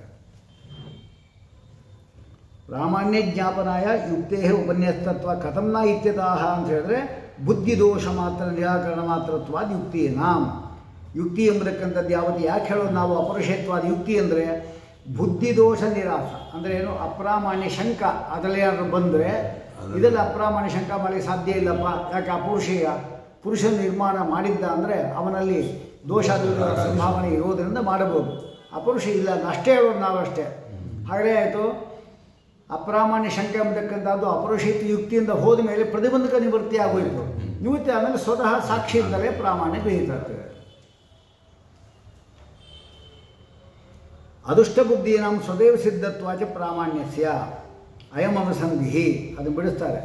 ಪ್ರಾಮಾಣ್ಯ ಜ್ಞಾಪನಾಯ ಯುಕ್ತೇ ಉಪನ್ಯಸ್ತತ್ವ ಕಥಂ ನ ಇತ್ಯತಃ ಅಂತ ಹೇಳಿದ್ರೆ ಬುದ್ಧಿದೋಷ ಮಾತ್ರ ನಿರಾಕರಣ ಮಾತ್ರತ್ವಾದ ಯುಕ್ತಿ ನಾಮ್ ಯುಕ್ತಿ ಎಂಬುದಕ್ಕಂಥದ್ದು ಯಾವತ್ತು ಯಾಕೆ ಹೇಳೋದು ನಾವು ಅಪರುಷತ್ವಾದ ಯುಕ್ತಿ ಅಂದರೆ ಬುದ್ಧಿದೋಷ ನಿರಾಸ ಅಂದರೆ ಏನು ಅಪ್ರಾಮಾಣ್ಯ ಶಂಕ ಅದರಲ್ಲಿ ಏನಾದ್ರು ಬಂದರೆ ಇದರಲ್ಲಿ ಅಪ್ರಾಮಾಣ್ಯ ಶಂಕ ಮಾಡಲಿಕ್ಕೆ ಸಾಧ್ಯ ಇಲ್ಲಪ್ಪ ಯಾಕೆ ಅಪುರುಷೇಯ ಪುರುಷ ನಿರ್ಮಾಣ ಮಾಡಿದ್ದ ಅಂದರೆ ಅವನಲ್ಲಿ ದೋಷ ಸಂಭಾವನೆ ಇರೋದರಿಂದ ಮಾಡಬಹುದು ಅಪುರುಷ ಇಲ್ಲ ಅಷ್ಟೇ ಹೇಳೋದು ನಾವಷ್ಟೇ ಹಾಗೇ ಆಯಿತು ಅಪ್ರಾಮಾಣ್ಯ ಶಂಕೆ ಎಂಬತಕ್ಕಂಥದ್ದು ಅಪರುಷಿತ ಯುಕ್ತಿಯಿಂದ ಹೋದ ಮೇಲೆ ಪ್ರತಿಬಂಧಕ ನಿವೃತ್ತಿ ಆಗೋಯ್ತು ನಿವೃತ್ತಿ ಆಮೇಲೆ ಸ್ವತಃ ಸಾಕ್ಷಿಯಿಂದಲೇ ಪ್ರಾಮಾಣ್ಯ ಗ್ರಹಿತಾಗ್ತದೆ ಅದೃಷ್ಟ ಬುದ್ಧೀನಾಂ ಸ್ವದೇವ ಸಿದ್ಧತ್ವಾಚ ಪ್ರಾಮಾಣ್ಯಸ್ಯ ಅಯಂ ಅವಸಂಧಿ ಅದನ್ನು ಬಿಡಿಸ್ತಾರೆ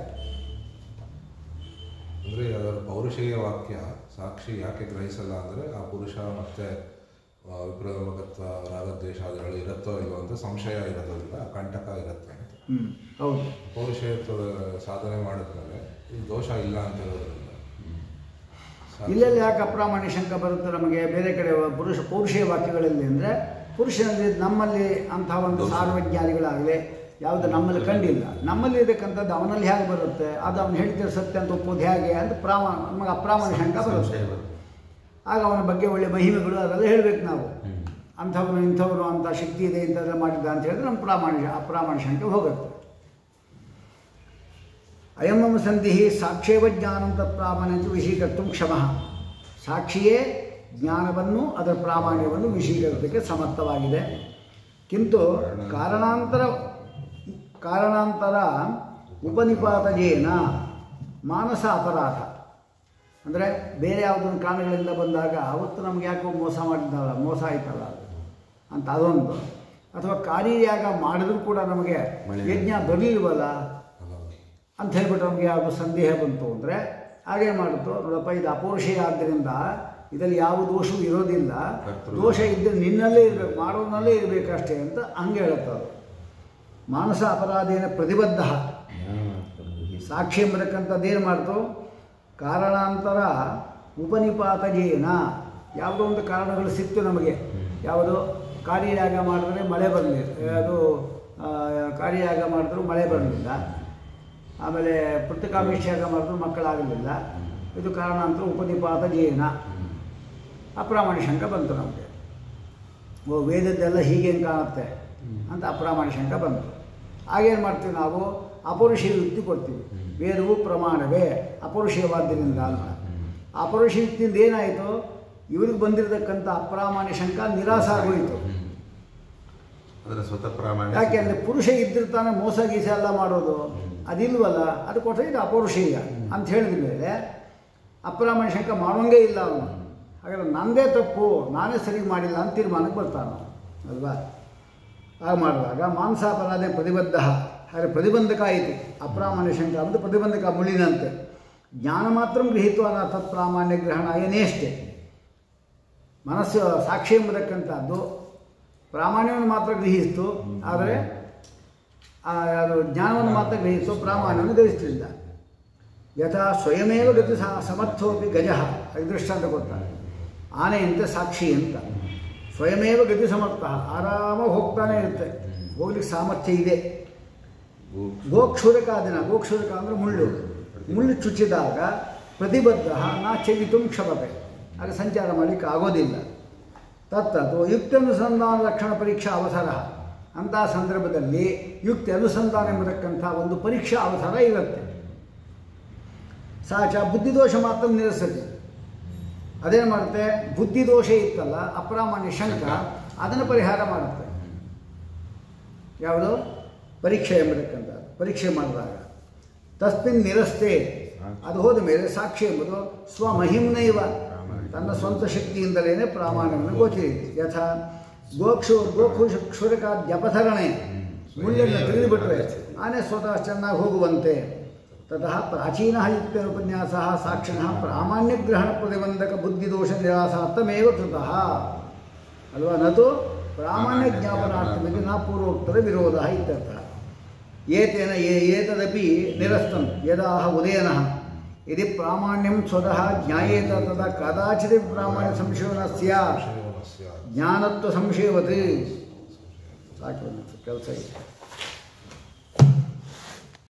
ಅಂದರೆ ಅದರ ಪೌರುಷೇಯ ವಾಕ್ಯ ಸಾಕ್ಷಿ ಯಾಕೆ ಗ್ರಹಿಸಲ್ಲ ಅಂದರೆ ಆ ಪುರುಷ ಮತ್ತೆ ಆ, ವಿಪ್ರಮಗತ್ವ ರಾಗದ್ವೇಷಾದಿಗಳು ಇರುತ್ತೋ ಇಲ್ಲೋ ಅಂತ ಸಂಶಯ ಇರೋದ್ರಿಂದ ಕಂಟಕ ಇರುತ್ತೆ ಅಂತ ಹ್ಞೂ ಹೌದು ಪೌರುಷೇಯತ್ವದ ಸಾಧನೆ ಮಾಡಿದ್ಮೇಲೆ ಈ ದೋಷ ಇಲ್ಲ ಅಂತ ಹೇಳೋದ್ರಿಂದ ಸಾಕ್ಷಿ- ಇಲ್ಲೆಲ್ಲಿ ಯಾಕೆ ಅಪ್ರಾಮಾಣ್ಯ ಶಂಕ ಬರುತ್ತೆ ನಮಗೆ ಬೇರೆ ಕಡೆ ಪುರುಷ ಪೌರುಷೀಯ ವಾಕ್ಯಗಳಲ್ಲಿ ಅಂದರೆ ಪುರುಷನಲ್ಲಿ ನಮ್ಮಲ್ಲಿ ಅಂತಹ ಒಂದು ಸಾರ್ವಜ್ಞಾನಿಗಳಾಗಲಿ ಯಾವುದು ನಮ್ಮಲ್ಲಿ ಕಂಡಿಲ್ಲ ನಮ್ಮಲ್ಲಿ ಇರತಕ್ಕಂಥದ್ದು ಅವನಲ್ಲಿ ಹೇಗೆ ಬರುತ್ತೆ ಅದು ಅವನು ಹೇಳ್ತಿರೋ ಸತ್ಯ ಅಂತ ಒಪ್ಪೋದು ಹೇಗೆ ಅಂತ ಪ್ರಾಮ ನಮಗೆ ಅಪ್ರಾಮಾಣ್ಯ ಶಂಕ ಬರುತ್ತೆ ಸಂಶಯ ಬರುತ್ತೆ. ಆಗ ಅವನ ಬಗ್ಗೆ ಒಳ್ಳೆ ಮಹಿಮೆಗಳು ಅದೆಲ್ಲ ಹೇಳಬೇಕು ನಾವು ಅಂಥವನು ಇಂಥವನು ಅಂತ ಶಕ್ತಿ ಇದೆ ಇಂಥದ್ದೆಲ್ಲ ಮಾಡಿದ್ದ ಅಂತ ಹೇಳಿದ್ರೆ ನಮ್ಮ ಪ್ರಾಮಾಣಿಕ ಅಪ್ರಾಮಾಣಿಕ ಶಂಕೆ ಹೋಗುತ್ತೆ ಅಯಮಮ ಸಂಧಿ ಸಾಕ್ಷೇವ ಜ್ಞಾನಂ ತತ್ ಪ್ರಾಮಾಣ್ಯ ವಿಷೀಕರ್ತು ಕ್ಷಮ ಸಾಕ್ಷಿಯೇ ಜ್ಞಾನವನ್ನು ಅದರ ಪ್ರಾಮಾಣ್ಯವನ್ನು ವಿಷೀಕರಿಸಲಿಕ್ಕೆ ಸಮರ್ಥವಾಗಿದೆ ಕಿಂತು ಕಾರಣಾಂತರ ಕಾರಣಾಂತರ ಉಪನಿಪಾತಜೇನ ಮಾನಸ ಅಪರಾಧ ಅಂದರೆ ಬೇರೆ ಯಾವುದೊಂದು ಕಾರಣಗಳಿಂದ ಬಂದಾಗ ಅವತ್ತು ನಮ್ಗೆ ಯಾಕೋ ಮೋಸ ಮಾಡಿದ್ದಲ್ಲ ಮೋಸ ಆಯ್ತಲ್ಲ ಅದು ಅಂತ ಅದೊಂದು ಅಥವಾ ಕಾರ್ಯಯಾಗ ಮಾಡಿದ್ರೂ ಕೂಡ ನಮಗೆ ಮಳೆ. ಯಜ್ಞ ಬರಲಿಲ್ವಲ್ಲ ಅಲ್ಲ. ಅಂತ ಹೇಳ್ಬಿಟ್ಟು ನಮಗೆ ಯಾವುದು ಸಂದೇಹ ಬಂತು ಅಂದರೆ ಹಾಗೆ ಮಾಡುತ್ತೋ ನೋಡಪ್ಪ ಇದು ಅಪೌರುಷೇಯ ಆದ್ದರಿಂದ ಇದರಲ್ಲಿ ಯಾವ ದೋಷವೂ ಇರೋದಿಲ್ಲ ಕರ್ತೃ- ದೋಷ ಇದ್ದರೆ ನಿನ್ನಲ್ಲೇ ಇರಬೇಕು ಮಾಡೋನಲ್ಲೇ ಇರಬೇಕಷ್ಟೇ ಅಂತ ಹಂಗೆ ಹೇಳುತ್ತೆ ಅದು ಮಾನಸ ಅಪರಾಧೇನ ಪ್ರತಿಬದ್ಧ ಸಾಕ್ಷಿ ಎಂಬತಕ್ಕಂಥದ್ದು ಏನು ಮಾಡ್ತು ಕಾರಣಾಂತರ ಉಪನಿಪಾತಜೇನ ಯಾವುದೋ ಒಂದು ಕಾರಣಗಳು ಸಿಕ್ತು ನಮಗೆ ಯಾವುದು ಕಾರ್ಯಯಾಗ ಮಾಡಿದ್ರೆ ಮಳೆ ಬರಲಿಲ್ಲ ಅದು ಆ, ಕಾರ್ಯಯಾಗ ಮಾಡಿದ್ರು ಮಳೆ ಬರಲಿಲ್ಲ ಆಮೇಲೆ ಪೃಥಕಾಭಿಷೇಕ ಮಾಡಿದ್ರು ಮಕ್ಕಳಾಗಲಿಲ್ಲ ಇದು ಕಾರಣಾಂತರ ಉಪನಿಪಾತ ಜೇನ ಅಪ್ರಾಮಾಣಿಕ ಬಂತು ನಮಗೆ ಓ ವೇದದ್ದೆಲ್ಲ ಹೀಗೆ ಕಾಣುತ್ತೆ ಅಂತ ಅಪ್ರಾಮಾಣಿಕ ಬಂತು ಆಗೇನು ಮಾಡ್ತೀವಿ ನಾವು ಅಪೌರುಷೀಯ ಯುಕ್ತಿ ಕೊಡ್ತೀವಿ ವೇದವು ಪ್ರಮಾಣವೇ ಅಪೌರುಷೀಯವಾದ್ದರಿಂದ ಅಂತ ಅಪೌರುಷ ಯುಕ್ತಿಯಿಂದ ಏನಾಯಿತು ಇವ್ರಿಗೆ ಬಂದಿರತಕ್ಕಂಥ ಅಪ್ರಾಮಾಣಿಕ ನಿರಾಸ ಆಗೋಯಿತು ಅದರ ಸ್ವತಃ ಪ್ರಾಮಾಣಿಕ ಯಾಕೆಂದರೆ ಪುರುಷ ಇದ್ದಿರ್ತಾನೆ ಮೋಸ ಗೀಸ ಎಲ್ಲ ಮಾಡೋದು ಅದಿಲ್ವಲ್ಲ ಅದು ಕೊಟ್ಟರೆ ಇದು ಅಪೌರುಷೀಯ ಅಂತ ಹೇಳಿದ ಮೇಲೆ ಅಪ್ರಾಮಾಣಿಕ ಮಾಡೋಂಗೇ ಇಲ್ಲ ಅವನು ಹಾಗಾದ್ರೆ ನಂದೇ ತಪ್ಪು ನಾನೇ ಸರಿ ಮಾಡಿಲ್ಲ ಅಂತ ತೀರ್ಮಾನಕ್ಕೆ ಬರ್ತಾನೆ ಅಲ್ವಾ ಆಗ ಮಾಡಿದಾಗ ಮಾಂಸಾಪರಾಧೆ ಪ್ರತಿಬದ್ಧ ಹಾಗೆ ಪ್ರತಿಬಂಧಕ ಆಯಿತು ಅಪ್ರಾಮಾಣ್ಯ ಅಂತ ಪ್ರತಿಬಂಧಕ ಮುಳಿನಂತೆ ಜ್ಞಾನ ಮಾತ್ರ ಗೃಹೀತ್ವ ತತ್ ಪ್ರಾಮಾಣ್ಯ ಗ್ರಹಣ ಏನೇಷ್ಟೇ ಮನಸ್ಸು ಸಾಕ್ಷಿ ಎಂಬತಕ್ಕಂಥದ್ದು ಪ್ರಾಮಾಣ್ಯವನ್ನು ಮಾತ್ರ ಗ್ರಹಿಸ್ತು ಆದರೆ ಆ ಯಾವುದು ಜ್ಞಾನವನ್ನು ಮಾತ್ರ ಗ್ರಹಿಸ್ತು ಪ್ರಾಮಾಣ್ಯವನ್ನು ಗ್ರಹಿಸಲಿಲ್ಲ ಯಥಾ ಸ್ವಯಮೇವ ಗತಿ ಸಹ ಸಮರ್ಥೋಪಿ ಗಜ ದೃಷ್ಟಾಂತ ಕೊಡ್ತಾರೆ ಆನೆಯಂತೆ ಸಾಕ್ಷಿ ಅಂತ ಸ್ವಯಮೇವ ಗತಿ ಸಮರ್ಥ ಆರಾಮ ಹೋಗ್ತಾನೆ ಇರುತ್ತೆ ಹೋಗ್ಲಿಕ್ಕೆ ಸಾಮರ್ಥ್ಯ ಇದೆ ಗೋಕ್ಷುರಕ ದಿನ ಗೋಕ್ಷುರಕ ಅಂದರೆ ಮುಳ್ಳು ಮುಳ್ಳು ಚುಚ್ಚಿದಾಗ ಪ್ರತಿಬದ್ಧ ನಾ ಚಲಿತು ಕ್ಷಮತೆ ಆಗ ಸಂಚಾರ ಮಾಡಲಿಕ್ಕೆ ಆಗೋದಿಲ್ಲ ತತ್ತದು ಯುಕ್ತಿ ಅನುಸಂಧಾನ ಲಕ್ಷಣ ಪರೀಕ್ಷಾ ಅವಸರ ಅಂತಹ ಸಂದರ್ಭದಲ್ಲಿ ಯುಕ್ತಿ ಅನುಸಂಧಾನ ಎಂಬತಕ್ಕಂಥ ಒಂದು ಪರೀಕ್ಷಾ ಅವಸರ ಇರುತ್ತೆ ಸಾಚ ಬುದ್ಧಿದೋಷ ಮಾತ್ರ ನಿರಸತಿ ಅದೇನು ಮಾಡುತ್ತೆ ಬುದ್ಧಿದೋಷ ಇತ್ತಲ್ಲ ಅಪ್ರಾಮಾಣ್ಯ ಶಂಕ ಅದನ್ನು ಪರಿಹಾರ ಮಾಡುತ್ತೆ ಯಾವುದು ಪರೀಕ್ಷೆ ಎಂಬತಕ್ಕಂಥ ಪರೀಕ್ಷೆ ಮಾಡಿದಾಗ ತಸ್ಮಿನ್ ನಿರಸ್ತೆ ಅದು ಹೋದ ಮೇಲೆ ಸಾಕ್ಷಿ ಎಂಬುದು ಸ್ವಮಹಿಮ್ನೈವ ತನ್ನ ಸ್ವಂತ ಶಕ್ತಿಯಿಂದಲೇ ಪ್ರಾಮಾಣ್ಯವನ್ನು ಗೋಚರಿಸಿ ಯಥಾ ಗೋಕ್ಷು ಗೋಕ್ಷು ಕ್ಷುರಕಾದ್ಯಪಧರಣೆ ಮುಳ್ಳನ್ನು ತಿಳಿದುಬಿಟ್ರೆ ಆನೆ ಸ್ವತಃ ಚೆನ್ನಾಗಿ ಹೋಗುವಂತೆ ತತಃ ಪ್ರಾಚೀನ ಯುಕ್ತ ಉಪನ್ಯಾಸ ಸಾಕ್ಷಿಣ ಪ್ರಾಮಾಣ್ಯಗ್ರಹಣ ಪ್ರತಿಬಂಧಕ ಬುದ್ಧಿದೋಷ ನಿರಾಸಾರ್ಥಮೇವ ಕೃತಃ ಅಲ್ವಾ ನತು ಪ್ರಾಮಾಣ್ಯ ಜ್ಞಾಪನಾರ್ಥಮಿತಿ ನ ಪೂರ್ವೋಕ್ತರ ವಿರೋಧ ಇತ್ಯರ್ಥಃ ಏತೇನ ಏ ಏತದಪಿ ನಿರಸ್ತಂ ಯದಾಹ ಉದಯನಃ ಯದಿ ಪ್ರಾಮಾಣ್ಯಂ ಸ್ವತಃ ಜ್ಞಾಯೇತ ತದಾ ಕದಾಚಿತ್ ಪ್ರಾಮಾಣ್ಯ ಸಂಶಯೋ ನ ಸ್ಯಾತ್ ಜ್ಞಾನತ್ವ ಸಂಶಯವತ್ ಸಾಕು ಕೆಲಸ ಇದೆ